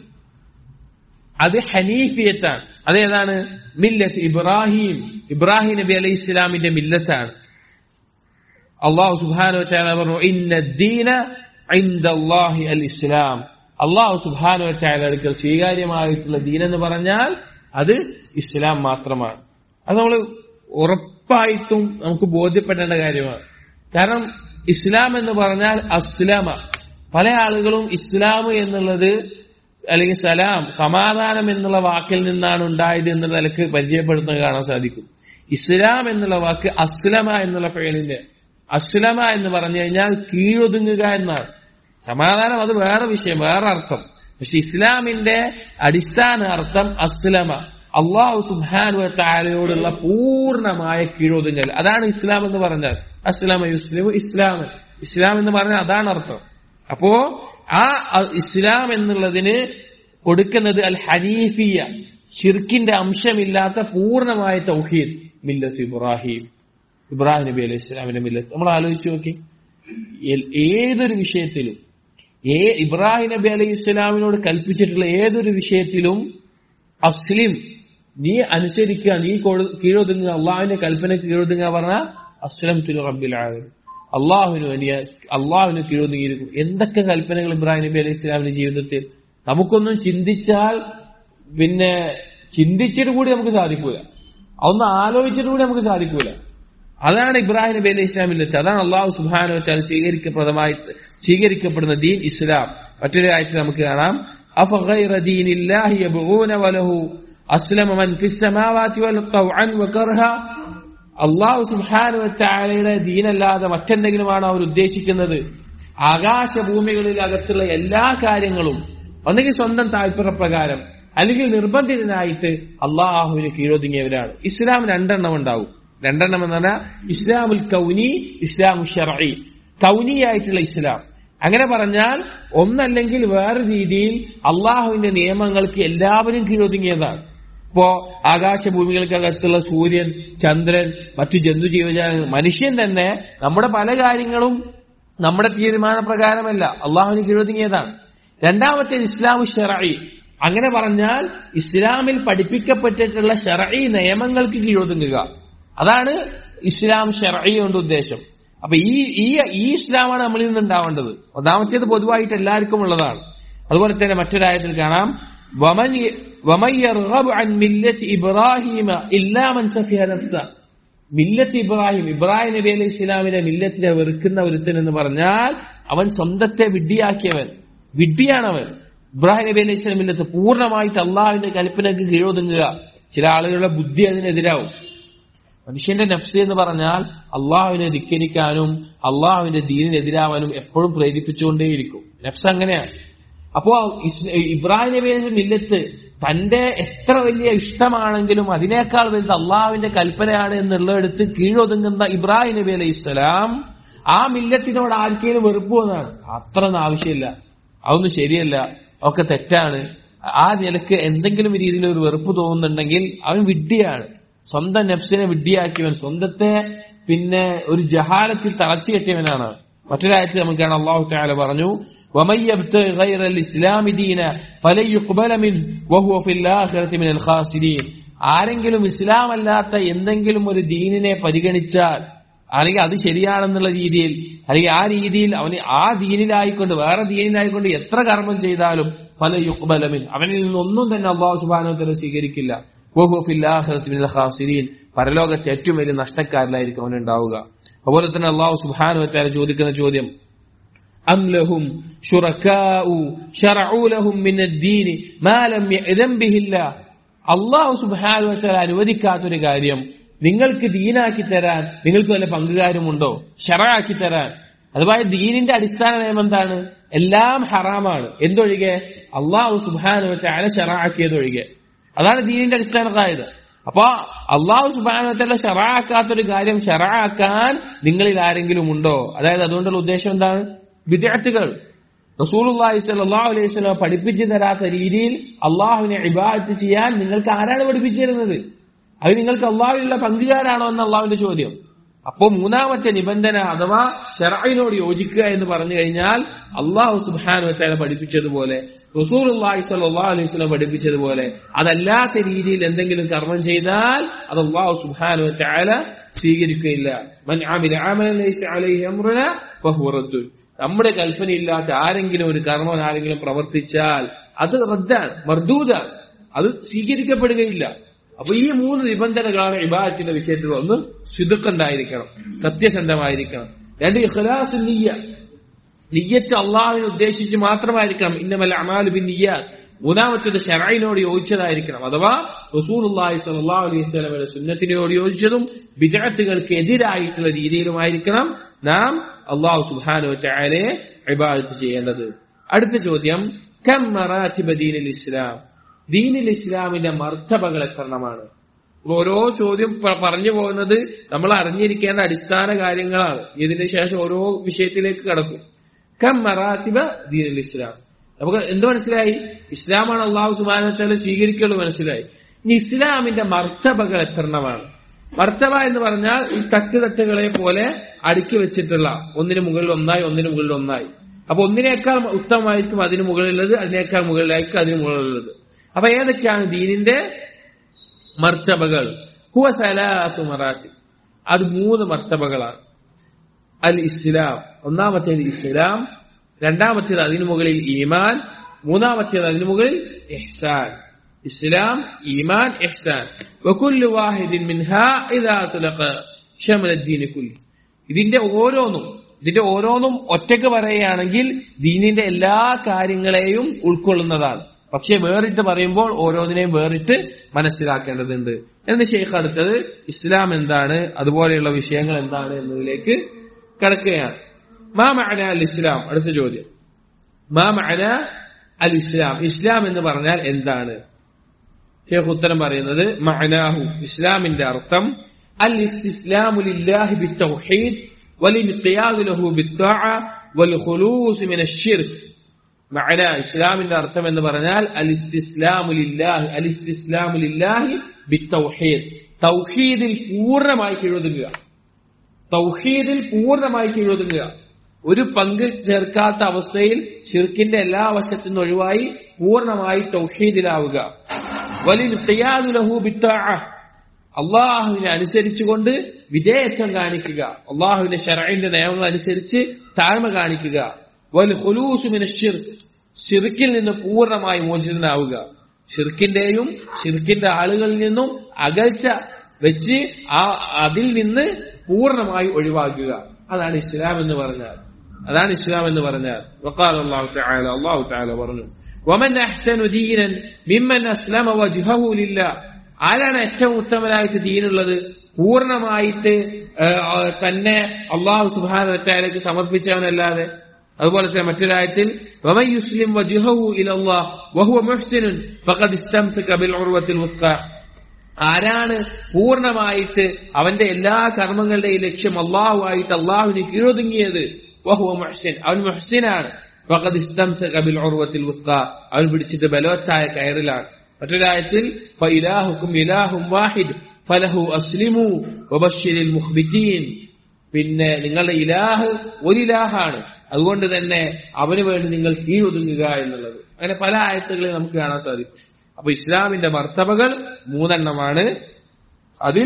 Speaker 1: അത് ഹനീഫിയത്താണ് അതേതാണ് മില്ലത്ത് ഇബ്രാഹിം ഇബ്രാഹിം നബി അലൈഹി ഇസ്ലാമിന്റെ മില്ലത്താണ് അള്ളാഹു സുബാനു പറഞ്ഞു ഇന്നദ്ദീന ഇൻദല്ലാഹി അൽ ഇസ്ലാം അള്ളാഹു സുബാനു അടുക്കൽ സ്വീകാര്യമായിട്ടുള്ള ദീൻ എന്ന് പറഞ്ഞാൽ അത് ഇസ്ലാം മാത്രമാണ് അത് നമ്മൾ ഉറപ്പായിട്ടും നമുക്ക് ബോധ്യപ്പെടേണ്ട കാര്യമാണ് കാരണം ഇസ്ലാം എന്ന് പറഞ്ഞാൽ അസ്ലാമ പല ആളുകളും ഇസ്ലാം എന്നുള്ളത് അല്ലെങ്കിൽ സലാം സമാധാനം എന്നുള്ള വാക്കിൽ നിന്നാണ് ഉണ്ടായത് എന്നുള്ള നിലക്ക് പരിചയപ്പെടുത്തുന്നത് കാണാൻ സാധിക്കും ഇസ്ലാം എന്നുള്ള വാക്ക് അസ്ലമ എന്നുള്ള ഫേലിന്റെ അസ്ലമ എന്ന് പറഞ്ഞു കഴിഞ്ഞാൽ കീഴൊതുങ്ങുക എന്നാണ് സമാധാനം അത് വേറെ വിഷയം വേറെ അർത്ഥം പക്ഷെ ഇസ്ലാമിന്റെ അടിസ്ഥാന അർത്ഥം അസ്ലമ അള്ളാഹു സുബാനു താരയോടുള്ള പൂർണ്ണമായ കീഴൊതുങ്ങൽ അതാണ് ഇസ്ലാം എന്ന് പറഞ്ഞാൽ അസ്ലാമ യുസ്ലിമു ഇസ്ലാം ഇസ്ലാം എന്ന് പറഞ്ഞാൽ അതാണ് അർത്ഥം അപ്പോ ആ ഇസ്ലാം എന്നുള്ളതിന് കൊടുക്കുന്നത് അൽ ഹനീഫിയ ഷിർക്കിന്റെ അംശമില്ലാത്ത പൂർണ്ണമായ തൗഹീദ് മില്ലത്ത് ഇബ്രാഹിം ഇബ്രാഹിം നബി അലൈഹി ഇസ്ലാമിന്റെ മില്ലത്ത് നമ്മൾ ആലോചിച്ച് നോക്കി ഏതൊരു വിഷയത്തിലും ഏ ഇബ്രാഹിം നബി അലൈഹി ഇസ്ലാമിനോട് കൽപ്പിച്ചിട്ടുള്ള ഏതൊരു വിഷയത്തിലും അസ്ലിം നീ അനുസരിക്കുക നീ കീഴൊതുങ്ങുക അള്ളാഹുവിന്റെ കൽപ്പന കീഴൊതുങ്ങുക പറഞ്ഞാൽ അസ്ലം തുലു റബ്ബിൽ ആലമീൻ അള്ളാഹുവിന് വേണ്ടിയ അള്ളാഹുവിന് കീഴൊതുങ്ങിയിരിക്കും എന്തൊക്കെ കൽപ്പനകൾ ഇബ്രാഹിം നബി അലൈഹി ഇസ്ലാമിന്റെ ജീവിതത്തിൽ നമുക്കൊന്നും ചിന്തിച്ചാൽ പിന്നെ ചിന്തിച്ചിട്ട് കൂടി നമുക്ക് സാധിക്കൂല അതൊന്നും ആലോചിച്ചിട്ട് കൂടി നമുക്ക് സാധിക്കൂല അതാണ് ഇബ്രാഹിം നബി അലൈഹി ഇസ്ലാമിന്റെ അതാണ് അള്ളാഹു സുബാനു വെച്ചാൽ സ്വീകരിക്കപ്രദമായി സ്വീകരിക്കപ്പെടുന്ന ദീൻ ഇസ്ലാം മറ്റൊരു ആഴ്ച നമുക്ക് കാണാം أفغير دين الله يبغون وله أسلم من في السماوات والأرض طوعا وكرها അള്ളാഹു സുബാനുവറ്റാലയുടെ ദീനല്ലാതെ മറ്റെന്തെങ്കിലുമാണ് അവർ ഉദ്ദേശിക്കുന്നത് ആകാശഭൂമികളിൽ അകത്തുള്ള എല്ലാ കാര്യങ്ങളും ഒന്നുകിൽ സ്വന്തം താല്പര്യപ്രകാരം അല്ലെങ്കിൽ നിർബന്ധിതനായിട്ട് അള്ളാഹുവിന് കീഴൊതുങ്ങിയവരാണ് ഇസ്ലാം രണ്ടെണ്ണം ഉണ്ടാവും രണ്ടെണ്ണം എന്ന് പറഞ്ഞാൽ ഇസ്ലാമുൽ കൗനി ഇസ്ലാമു ഷറഈ കൗനിയായിട്ടുള്ള ഇസ്ലാം അങ്ങനെ പറഞ്ഞാൽ ഒന്നല്ലെങ്കിൽ വേറെ രീതിയിൽ അള്ളാഹുവിന്റെ നിയമങ്ങൾക്ക് എല്ലാവരും കീഴൊതുങ്ങിയതാണ് ഇപ്പോ ആകാശഭൂമികൾക്കകത്തുള്ള സൂര്യൻ ചന്ദ്രൻ മറ്റു ജന്തു ജീവജാലങ്ങൾ മനുഷ്യൻ തന്നെ നമ്മുടെ പല കാര്യങ്ങളും നമ്മുടെ തീരുമാനപ്രകാരമല്ല അള്ളാഹുവിന് കീഴൊതുങ്ങിയതാണ് രണ്ടാമത്തെ ഇസ്ലാമു ഷെറഈ അങ്ങനെ പറഞ്ഞാൽ ഇസ്ലാമിൽ പഠിപ്പിക്കപ്പെട്ടിട്ടുള്ള ഷെറഈ നിയമങ്ങൾക്ക് കീഴൊതുങ്ങുക അതാണ് ഇസ്ലാം ഷെറഈ കൊണ്ട് ഉദ്ദേശം അപ്പൊ ഈ ഈ ഈ ഇസ്ലാമാണ് നമ്മളിൽ നിന്ന് ഉണ്ടാവേണ്ടത് ഒന്നാമത്തേത് പൊതുവായിട്ട് എല്ലാവർക്കും ഉള്ളതാണ് അതുപോലെ തന്നെ മറ്റൊരായത്തിൽ കാണാം ومن ومن يرغب عن ملة إبراهيم إلا من سفه نفسه മില്ലത്ത് ഇബ്രാഹിം ഇബ്രാഹിം നബി അലൈഹി ഇസ്ലാമിനെ മില്ലത്തിനെ വെറുക്കുന്ന ഒരുത്തൻ എന്ന് പറഞ്ഞാൽ അവൻ സ്വന്തത്തെ വിഡ്ഢിയാക്കിയവൻ വിഡ്ഢിയാണവൻ ഇബ്രാഹിം നബി അലൈഹി ഇസ്ലാം മില്ലത്ത് പൂർണ്ണമായിട്ട് അള്ളാഹുവിന്റെ കൽപ്പനക്ക് കീഴൊതുങ്ങുക ചില ആളുകളുടെ ബുദ്ധി അതിനെതിരാവും മനുഷ്യന്റെ നഫ്സ് എന്ന് പറഞ്ഞാൽ അള്ളാഹുവിനെ ധിക്കരിക്കാനും അള്ളാഹുവിന്റെ ദീനിനെതിരാവാനും എപ്പോഴും പ്രേരിപ്പിച്ചുകൊണ്ടേയിരിക്കും നഫ്സ് അങ്ങനെയാണ് അപ്പോ ഇബ്രാഹിം നബി മില്ലത്ത് തന്റെ എത്ര വലിയ ഇഷ്ടമാണെങ്കിലും അതിനേക്കാൾ വലുത് അള്ളാഹുവിന്റെ കൽപ്പനയാണ് എന്നുള്ളതെടുത്ത് കീഴൊതുങ്ങുന്ന ഇബ്രാഹിം നബി അലൈഹി ഇസ്ലാം ആ മില്ലത്തിനോട് ആർക്കെങ്കിലും വെറുപ്പ് വന്നാണ് അത്ര ഒന്നും ആവശ്യമില്ല അതൊന്നും ശരിയല്ല ഒക്കെ തെറ്റാണ് ആ നിലക്ക് എന്തെങ്കിലും രീതിയിൽ ഒരു വെറുപ്പ് തോന്നുന്നുണ്ടെങ്കിൽ അവൻ വിഡ്ഢിയാണ് സ്വന്തം നഫ്സിനെ വിഡ്ഢിയാക്കിയവൻ സ്വന്തത്തെ പിന്നെ ഒരു ജഹാലത്തിൽ തളച്ചു കെട്ടിയവനാണ് മറ്റൊരാഴ്ച നമുക്ക് കാണാം അള്ളാഹു താല പറഞ്ഞു ومن يبتغ غير الاسلام دينا فلن يقبل منه وهو في الاخره من الخاسرين ആരെങ്കിലും ഇസ്ലാം അല്ലാത്ത എന്തെങ്കിലും ഒരു ദീനിനെ പരിഗണിച്ചാൽ അല്ലെങ്കിൽ അത് ശരിയാണെന്നുള്ള രീതിയിൽ അല്ലെങ്കിൽ ആ രീതിയിൽ അവന് ആ ദീനിലായിക്കൊണ്ട് വേറെ ദീനിലായിക്കൊണ്ട് എത്ര കർമ്മം ചെയ്താലും പല യുക്ബലമിൻ അവനിൽ നിന്നൊന്നും തന്നെ അള്ളാഹു സുബാനോത്തര സ്വീകരിക്കില്ല ഖാസിരീൻ പരലോകത്തെ ഏറ്റവും വലിയ നഷ്ടക്കാരിലായിരിക്കും അവനുണ്ടാവുക അതുപോലെ തന്നെ അള്ളാഹു സുബാനുവറ്റാല ചോദിക്കുന്ന ചോദ്യം أم لهم شركاء شرعوا لهم من الدين ما لم يأذن به الله അള്ളാഹു സുബാനു വച്ചാൽ അനുവദിക്കാത്തൊരു കാര്യം നിങ്ങൾക്ക് ദീനാക്കി തരാൻ നിങ്ങൾക്ക് വല്ല പങ്കുകാരുമുണ്ടോ ഷറാക്കി തരാൻ അതുപോലെ ദീനിന്റെ അടിസ്ഥാന നിയമം എന്താണ് എല്ലാം ഹറാമാണ് എന്തൊഴികെ അള്ളാഹു സുബാനു വച്ചാൽ ഷറാക്കിയതൊഴികെ അതാണ് ദീനിന്റെ അടിസ്ഥാന കായത് അപ്പൊ അള്ളാഹു സുബാനത്തല്ല ഷറാക്കാത്തൊരു കാര്യം ഷറാക്കാൻ നിങ്ങളിൽ ആരെങ്കിലും ഉണ്ടോ അതായത് അതുകൊണ്ടുള്ള ഉദ്ദേശം എന്താണ് വിദ്യാർത്ഥികൾ റസൂലുള്ളാഹി സ്വല്ലല്ലാഹു അലൈഹി വസല്ലം പഠിപ്പിച്ചു തരാത്ത രീതിയിൽ അള്ളാഹുവിനെ ഇബാദത്ത് ചെയ്യാൻ നിങ്ങൾക്ക് ആരാണ് പഠിപ്പിച്ചു തരുന്നത് അത് നിങ്ങൾക്ക് അള്ളാഹുവിനുള്ള പങ്കുകാരാണോ എന്ന അള്ളാഹുവിന്റെ ചോദ്യം അപ്പോ മൂന്നാമത്തെ നിബന്ധന അഥവാ ഷെറൈനോട് യോജിക്കുക എന്ന് പറഞ്ഞു കഴിഞ്ഞാൽ അള്ളാഹു സുബാനുവത്തേനെ പഠിപ്പിച്ചതുപോലെ റസൂലുള്ളാഹി സ്വല്ലല്ലാഹു അലൈഹി വസല്ലം പഠിപ്പിച്ചതുപോലെ അതല്ലാത്ത രീതിയിൽ എന്തെങ്കിലും കർമ്മം ചെയ്താൽ അത് അള്ളാഹു സുബാനുവത്തേല സ്വീകരിക്കുകയില്ല മൻ ആമില അമലൻ ലൈസ അലൈഹി അംറുന ഫഹുവ റദ്ദുൻ നമ്മുടെ കൽപ്പനയില്ലാത്ത ആരെങ്കിലും ഒരു കർമ്മം ആരെങ്കിലും പ്രവർത്തിച്ചാൽ അത് റദ്ദാണ് മർദൂദാണ് അത് സ്വീകരിക്കപ്പെടുകയില്ല അപ്പൊ ഈ മൂന്ന് നിബന്ധനകളാണ് ഇബാദത്തിന്റെ വിഷയത്തിൽ ഒന്ന് ശുദ്ധുക്കുണ്ടായിരിക്കണം സത്യസന്ധമായിരിക്കണം രണ്ട് ഇഖ്ലാസ് നീയ നിയ്യത്ത് അള്ളാഹുവിനെ ഉദ്ദേശിച്ച് മാത്രമായിരിക്കണം ഇന്നമല്ല അമാലു ബിൻ നിയ്യാത്ത് മൂന്നാമത്തേത് ഷെറൈനോട് യോജിച്ചതായിരിക്കണം അഥവാ റസൂൽ അള്ളാഹി സല്ലാ അലൈഹി സ്വലമയുടെ സുന്നത്തിനോട് യോജിച്ചതും വിജയത്തുകൾക്ക് എതിരായിട്ടുള്ള രീതിയിലുമായിരിക്കണം നാം അള്ളാഹു സുബാനു ചായനെ ഇബാദത്ത് ചെയ്യേണ്ടത് അടുത്ത ചോദ്യം കം മറാത്തിബ ദീനിൽ ഇസ്ലാം ദീനിൽ ഇസ്ലാമിന്റെ മർത്തബകൾ എത്രണ്ണമാണ് ഓരോ ചോദ്യം പ- പറഞ്ഞു പോകുന്നത് നമ്മൾ അറിഞ്ഞിരിക്കേണ്ട അടിസ്ഥാന കാര്യങ്ങളാണ് ഇതിന് ശേഷം ഓരോ വിഷയത്തിലേക്ക് കടക്കും കം മറാത്തിബ ദീനുൽ ഇസ്ലാം നമുക്ക് എന്ത് മനസ്സിലായി ഇസ്ലാമാണ് അള്ളാഹു സുബാനത്താല് സ്വീകരിക്കുള്ളൂ മനസ്സിലായി ഇനി ഇസ്ലാമിന്റെ മർത്തബകൾ എത്രണ്ണമാണ് മർത്തബ എന്ന് പറഞ്ഞാൽ ഈ തട്ടുതട്ടുകളെ പോലെ അടുക്കി വെച്ചിട്ടുള്ള ഒന്നിന് മുകളിൽ ഒന്നായി ഒന്നിന് മുകളിൽ ഒന്നായി അപ്പൊ ഒന്നിനേക്കാൾ ഉത്തമമായിരിക്കും അതിന് മുകളിലുള്ളത് അതിനേക്കാൾ മുകളിലായിരിക്കും അതിന് മുകളിലുള്ളത് അപ്പൊ ഏതൊക്കെയാണ് ദീനിന്റെ മർത്തബകൾ ഹുവ സലാസു മറാത്തി അത് മൂന്ന് മർത്തബകളാണ് അൽ ഇസ്ലാം ഒന്നാമത്തേത് ഇസ്ലാം രണ്ടാമത്തേത് അതിനു മുകളിൽ ഈമാൻ മൂന്നാമത്തേത് അതിനു മുകളിൽ ഇഹ്സാൻ ഇസ്ലാം ഈമാൻ ഇഹ്സാൻ വകുല്ലു വാഹിദിൻ മിൻഹാ ഇദാ തുലഖ ശമല ദീന കുല്ലി ഇതിന്റെ ഓരോന്നും ഇതിന്റെ ഓരോന്നും ഒറ്റക്ക് പറയുകയാണെങ്കിൽ ദീനിന്റെ എല്ലാ കാര്യങ്ങളെയും ഉൾക്കൊള്ളുന്നതാണ് പക്ഷെ വേറിട്ട് പറയുമ്പോൾ ഓരോന്നിനെയും വേറിട്ട് മനസ്സിലാക്കേണ്ടതുണ്ട് എന്ന് ഷെയ്ഖ് അടുത്തത് ഇസ്ലാം എന്താണ് അതുപോലെയുള്ള വിഷയങ്ങൾ എന്താണ് എന്നതിലേക്ക് കടക്കുകയാണ് മാ മഅന അൽ ഇസ്ലാം അടുത്ത ചോദ്യം മാ മഅന അൽ ഇസ്ലാം ഇസ്ലാം എന്ന് പറഞ്ഞാൽ എന്താണ് ഷെയ്ഖ് ഉത്തരം പറയുന്നത് മഅനാഹു ഇസ്ലാമിന്റെ അർത്ഥം അൽ ഇസ്തിസ്ലാമു ലില്ലാഹി ബിത്തൗഹീദ് വലിൻഖിയാദു ലഹു ബിത്ത്വാഅ വൽഖുലൂസ് മിന الشرك മഅന ഇസ്ലാമിന്റെ അർത്ഥം എന്ന് പറഞ്ഞാൽ അൽ ഇസ്തിസ്ലാമു ലില്ലാഹി അൽ ഇസ്തിസ്ലാമു ലില്ലാഹി ബിത്തൗഹീദ് തൗഹീദിൽ പൂർണ്ണമായി കീഴൊതുങ്ങുക തൗഹീദിൽ പൂർണ്ണമായി കീഴൊതുങ്ങുക ഒരു പങ്ക് ചേർക്കാത്ത അവസ്ഥയിൽ ഷിർക്കിന്റെ എല്ലാ വശത്തു നിന്ന് ഒഴിവായി പൂർണ്ണമായി തൗഹീദിലാവുക വലിൽ ലഹു ബിത്താഅ അള്ളാഹുവിനെ അനുസരിച്ചുകൊണ്ട് വിധേയത്വം കാണിക്കുക അള്ളാഹുവിന്റെ ഷറൈന്റെ നിയമങ്ങൾ അനുസരിച്ച് താഴ്മ കാണിക്കുക വൽ ഹുലൂസുമിന് ഷിർക്ക് ഷിർക്കിൽ നിന്ന് പൂർണ്ണമായി മോചിതനാവുക ഷിർക്കിന്റെയും ഷിർക്കിന്റെ ആളുകളിൽ നിന്നും അകൽച്ച വെച്ച് ആ അതിൽ നിന്ന് പൂർണ്ണമായി ഒഴിവാക്കുക അതാണ് ഇസ്ലാം എന്ന് പറഞ്ഞാൽ അതാണ് ഇസ്ലാം എന്ന് പറഞ്ഞാൽ വഖാല അല്ലാഹു തആല അല്ലാഹു തആല പറഞ്ഞു വമൻ അഹ്സനു ദീനൻ മിമ്മൻ അസ്ലമ വജ്ഹഹു ലില്ലാഹ് ആരാണ് ഏറ്റവും ഉത്തമനായിട്ട് ദീനുള്ളത് പൂർണ്ണമായിട്ട് ആ, ആ, തന്നെ അള്ളാഹു സുബാനക്ക് സമർപ്പിച്ചവനല്ലാതെ അതുപോലെ തന്നെ മറ്റൊരായത്തിൽ വമൻ യുസ്ലിം വജ്ഹഹു ഇലല്ലാഹ് വഹുവ മുഹ്സിനുൻ ഫഖദ് ഇസ്തംസക ബിൽ ഉർവത്തിൽ വുസ്ഖ ആരാണ് പൂർണ്ണമായിട്ട് അവന്റെ എല്ലാ കർമ്മങ്ങളുടെയും ലക്ഷ്യം അള്ളാഹു ആയിട്ട് അള്ളാഹുവിന് കീഴൊതുങ്ങിയത് വഹുവ മുഹ്സിൻ അവൻ മുഹ്സിനാണ് ഫഖദ് ഇസ്തംസക ബിൽ ഉർവത്തിൽ വുസ്ഖ അവൻ പിടിച്ചിട്ട് ബലവത്തായ കയറിലാണ് മറ്റൊരായത്തിൽ ഫഇലാഹുക്കും ഇലാഹും വാഹിദ് ഫലഹു അസ്ലിമു വബശ്ശിരിൽ മുഖ്ബിതീൻ പിന്നെ നിങ്ങളുടെ ഇലാഹ് ഒരു ഇലാഹാണ് അതുകൊണ്ട് തന്നെ അവന് വേണ്ടി നിങ്ങൾ കീഴൊതുങ്ങുക എന്നുള്ളത് അങ്ങനെ പല ആയത്തുകളിൽ നമുക്ക് കാണാൻ സാധിക്കും അപ്പൊ ഇസ്ലാമിന്റെ മർത്തബകൾ മൂന്നെണ്ണമാണ് അതിൽ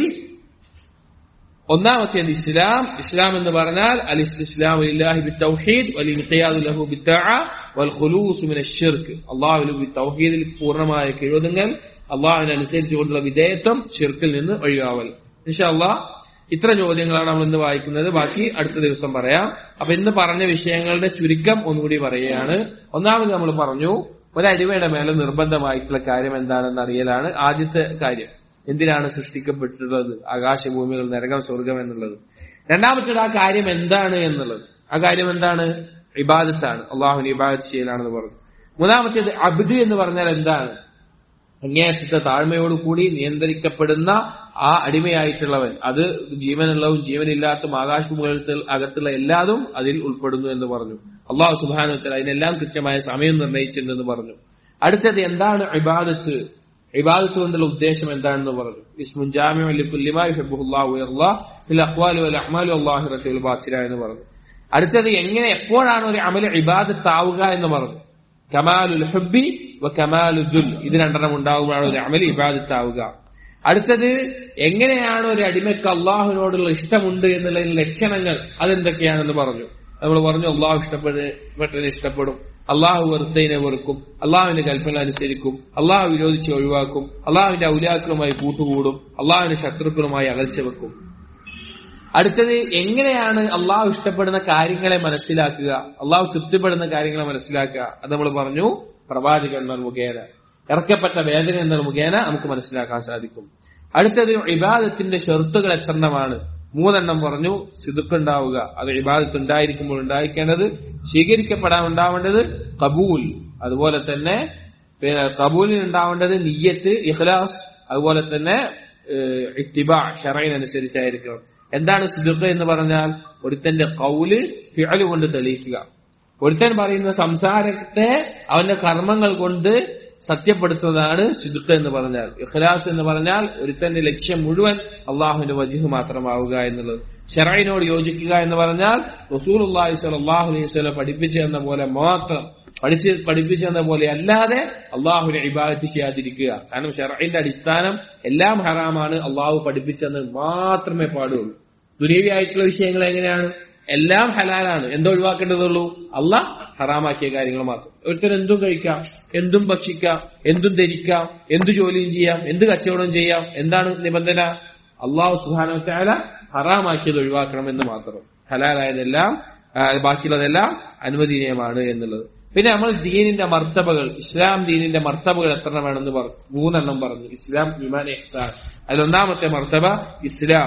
Speaker 1: ഒന്നാമത്തേത് ഇസ്ലാം ഇസ്ലാം എന്ന് പറഞ്ഞാൽ അൽ ഇസ്ലാം ലില്ലാഹി ബിത്തൗഹീദ് വൽ ഇൻഖിയാദു ലഹു ബിത്തഅ വൽ ഖുലൂസ് മിന അശ്ശിർക്ക് അല്ലാഹുവിൽ ബിത്തൗഹീദിൽ പൂർണ്ണമായ കീഴൊതുങ്ങൽ അള്ളാഹുവിനെ അനുസരിച്ചുകൊണ്ടുള്ള വിധേയത്വം ഷിർക്കിൽ നിന്ന് ഒഴിവാവൽ ഇൻഷാല്ലാ ഇത്ര ചോദ്യങ്ങളാണ് നമ്മൾ ഇന്ന് വായിക്കുന്നത് ബാക്കി അടുത്ത ദിവസം പറയാം അപ്പൊ ഇന്ന് പറഞ്ഞ വിഷയങ്ങളുടെ ചുരുക്കം ഒന്നുകൂടി പറയുകയാണ് ഒന്നാമത് നമ്മൾ പറഞ്ഞു ഒരടിമയുടെ മേലെ നിർബന്ധമായിട്ടുള്ള കാര്യം എന്താണെന്ന് അറിയലാണ് ആദ്യത്തെ കാര്യം എന്തിനാണ് സൃഷ്ടിക്കപ്പെട്ടിട്ടുള്ളത് ആകാശഭൂമികൾ നരകം സ്വർഗം എന്നുള്ളത് രണ്ടാമത്തേത് ആ കാര്യം എന്താണ് എന്നുള്ളത് ആ കാര്യം എന്താണ് ഇബാദത്താണ് അള്ളാഹുവിന് ഇബാദത്ത് ചെയ്യലാണെന്ന് പറഞ്ഞു മൂന്നാമത്തേത് അബ്ദ് എന്ന് പറഞ്ഞാൽ എന്താണ് അങ്ങേയറ്റത്തെ താഴ്മയോടുകൂടി നിയന്ത്രിക്കപ്പെടുന്ന ആ അടിമയായിട്ടുള്ളവൻ അത് ജീവനുള്ളവും ജീവനില്ലാത്തതും ആകാശഭൂമികൾ അകത്തുള്ള എല്ലാതും അതിൽ ഉൾപ്പെടുന്നു എന്ന് പറഞ്ഞു അള്ളാഹു സുബാനുത്തൽ അതിനെല്ലാം കൃത്യമായ സമയം നിർണ്ണയിച്ചിട്ടുണ്ടെന്ന് പറഞ്ഞു അടുത്തത് എന്താണ് ഇബാദത്ത് ഇബാദത്ത് കൊണ്ടുള്ള ഉദ്ദേശം എന്താണെന്ന് പറഞ്ഞു ഇസ്മുൻ ജാമിഉ ലികുല്ലിമാ യുഹിബ്ബുഹുല്ലാഹു വയർളാഹു ഫിൽ അഖ്വാലി വൽ അഅ്മാലി വല്ലാഹു റസൂൽ ബാത്തില എന്ന് പറഞ്ഞു അടുത്തത് എങ്ങനെ എപ്പോഴാണ് ഒരു അമൽ ഇബാദത്ത് ആവുക എന്ന് പറഞ്ഞു കമാലുൽ ഹുബി വ കമാലുദ്ദുൽ ഇത് രണ്ടെണ്ണം ഉണ്ടാകുമ്പോഴാണ് ഒരു അമൽ ഇബാദത്ത് ആവുക അടുത്തത് എങ്ങനെയാണ് ഒരു അടിമയ്ക്ക് അള്ളാഹുവിനോടുള്ള ഇഷ്ടമുണ്ട് എന്നുള്ളതിന്റെ ലക്ഷണങ്ങൾ അതെന്തൊക്കെയാണെന്ന് പറഞ്ഞു നമ്മൾ പറഞ്ഞു അള്ളാഹു ഇഷ്ടപ്പെട്ടതിനെ ഇഷ്ടപ്പെടും അള്ളാഹു വെറുത്തതിനെ വെറുക്കും അള്ളാഹുവിന്റെ കൽപ്പന അനുസരിക്കും അള്ളാഹു വിരോധിച്ച് ഒഴിവാക്കും അള്ളാഹുവിന്റെ ഔലാക്കളുമായി കൂട്ടുകൂടും അള്ളാഹുവിന്റെ ശത്രുക്കളുമായി അകൽച്ച വെക്കും അടുത്തത് എങ്ങനെയാണ് അള്ളാഹു ഇഷ്ടപ്പെടുന്ന കാര്യങ്ങളെ മനസ്സിലാക്കുക അള്ളാഹു തൃപ്തിപ്പെടുന്ന കാര്യങ്ങളെ മനസ്സിലാക്കുക അത് നമ്മൾ പറഞ്ഞു പ്രവാചകന്മാർ മുഖേന ഇറക്കപ്പെട്ട വേദന എന്ന മുഖേന നമുക്ക് മനസ്സിലാക്കാൻ സാധിക്കും അടുത്തത് ഇബാദത്തിന്റെ ഷെറുത്തുകൾ എത്രണ്ണമാണ് മൂന്നെണ്ണം പറഞ്ഞു സിദുക്കുണ്ടാവുക അത് ഇബാദത്ത് ഉണ്ടായിരിക്കുമ്പോൾ ഉണ്ടായിരിക്കേണ്ടത് സ്വീകരിക്കപ്പെടാൻ ഉണ്ടാവേണ്ടത് കബൂൽ അതുപോലെ തന്നെ കബൂലിന് ഉണ്ടാവേണ്ടത് നിയ്യത്ത് ഇഖ്ലാസ് അതുപോലെ തന്നെ ഇത്തിബ ഷറൈനനുസരിച്ചായിരിക്കണം എന്താണ് സിദുഖ് എന്ന് പറഞ്ഞാൽ ഒരുത്തന്റെ കൗല് ഫിഅല് കൊണ്ട് തെളിയിക്കുക ഒരുത്തൻ പറയുന്ന സംസാരത്തെ അവന്റെ കർമ്മങ്ങൾ കൊണ്ട് സത്യപ്പെടുത്തുന്നതാണ് സിദുഖ് എന്ന് പറഞ്ഞാൽ ഇഖ്ലാസ് എന്ന് പറഞ്ഞാൽ ഒരുത്തന്റെ ലക്ഷ്യം മുഴുവൻ അള്ളാഹുവിന്റെ വജിഹ് മാത്രമാവുക എന്നുള്ളത് ഷെറൈനോട് യോജിക്കുക എന്ന് പറഞ്ഞാൽ റസൂൽ അള്ളാഹി സ്വലാഹു അലൈഹി സ്വലം പഠിപ്പിച്ചു തന്ന പോലെ മാത്രം പഠിച്ച് പഠിപ്പിച്ചു തന്ന പോലെ അല്ലാതെ അള്ളാഹുവിനെ ഇബാദത്ത് ചെയ്യാതിരിക്കുക കാരണം ഷെറൈന്റെ അടിസ്ഥാനം എല്ലാം ഹറാമാണ് അള്ളാഹു പഠിപ്പിച്ചെന്ന് മാത്രമേ പാടുള്ളൂ ദുരീവിയായിട്ടുള്ള വിഷയങ്ങൾ എങ്ങനെയാണ് എല്ലാം ഹലാലാണ് എന്തോ ഒഴിവാക്കേണ്ടതുള്ളൂ അള്ളാഹ് ഹറാമാക്കിയ കാര്യങ്ങൾ മാത്രം ഒരുത്തർ എന്തും കഴിക്കാം എന്തും ഭക്ഷിക്കാം എന്തും ധരിക്കാം എന്തു ജോലിയും ചെയ്യാം എന്ത് കച്ചവടം ചെയ്യാം എന്താണ് നിബന്ധന അള്ളാഹു സുഹാനത്താല ഹറാമാക്കിയത് ഒഴിവാക്കണം എന്ന് മാത്രം ഹലാലായതെല്ലാം ബാക്കിയുള്ളതെല്ലാം അനുവദനീയമാണ് എന്നുള്ളത് പിന്നെ നമ്മൾ ദീനിന്റെ മർത്തബകൾ ഇസ്ലാം ദീനിന്റെ മർത്തബകൾ എത്ര വേണമെന്ന് പറഞ്ഞു മൂന്നെണ്ണം പറഞ്ഞു ഇസ്ലാം ഇമാൻ എഹ്സാൻ അതിലൊന്നാമത്തെ മർത്തബ ഇസ്ലാം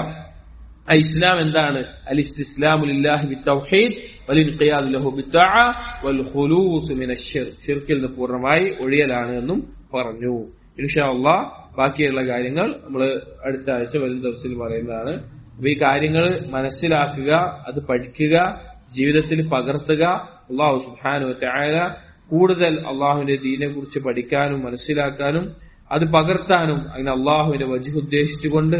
Speaker 1: ഇസ്ലാം എന്താണ് അൽ ഇസ്ലാമു ലില്ലാഹി ബിത്തൗഹീദ് വലിൻഖിയാദ് ലഹു ബിത്തഅ വൽ ഖുലൂസ് മിന അശ്ശിർക്ക് ഷിർക്കിൽ നിന്ന് പൂർണ്ണമായി ഒഴിയലാണ് എന്നും പറഞ്ഞു ഇൻഷാ അള്ളാഹ് ബാക്കിയുള്ള കാര്യങ്ങൾ നമ്മൾ അടുത്ത ആഴ്ച വരും ദിവസത്തിൽ പറയുന്നതാണ് അപ്പൊ ഈ കാര്യങ്ങൾ മനസ്സിലാക്കുക അത് പഠിക്കുക ജീവിതത്തിൽ പകർത്തുക അള്ളാഹു സുഹാനു ചായ കൂടുതൽ അള്ളാഹുവിന്റെ ദീനെ കുറിച്ച് പഠിക്കാനും മനസ്സിലാക്കാനും അത് പകർത്താനും അങ്ങനെ അള്ളാഹുവിന്റെ വജുഹ് ഉദ്ദേശിച്ചുകൊണ്ട്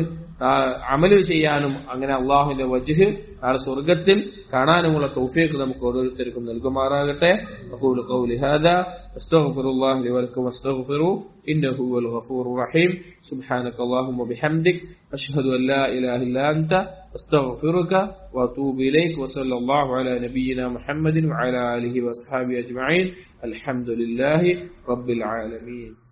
Speaker 1: അമല് ചെയ്യാനും അങ്ങനെ അള്ളാഹുവിന്റെ വജുഹ് നാളെ സ്വർഗത്തിൽ കാണാനുമുള്ള തൗഫീഖ് നമുക്ക് ഓരോരുത്തർക്കും നൽകുമാറാകട്ടെ أقول قولي هذا أستغفر الله لي ولكم واستغفروه إنه هو الغفور الرحيم سبحانك اللهم وبحمدك أشهد أن لا إله إلا أنت أستغفرك وأتوب إليك وصلى الله على نبينا محمد وعلى آله وأصحابه أجمعين الحمد لله رب العالمين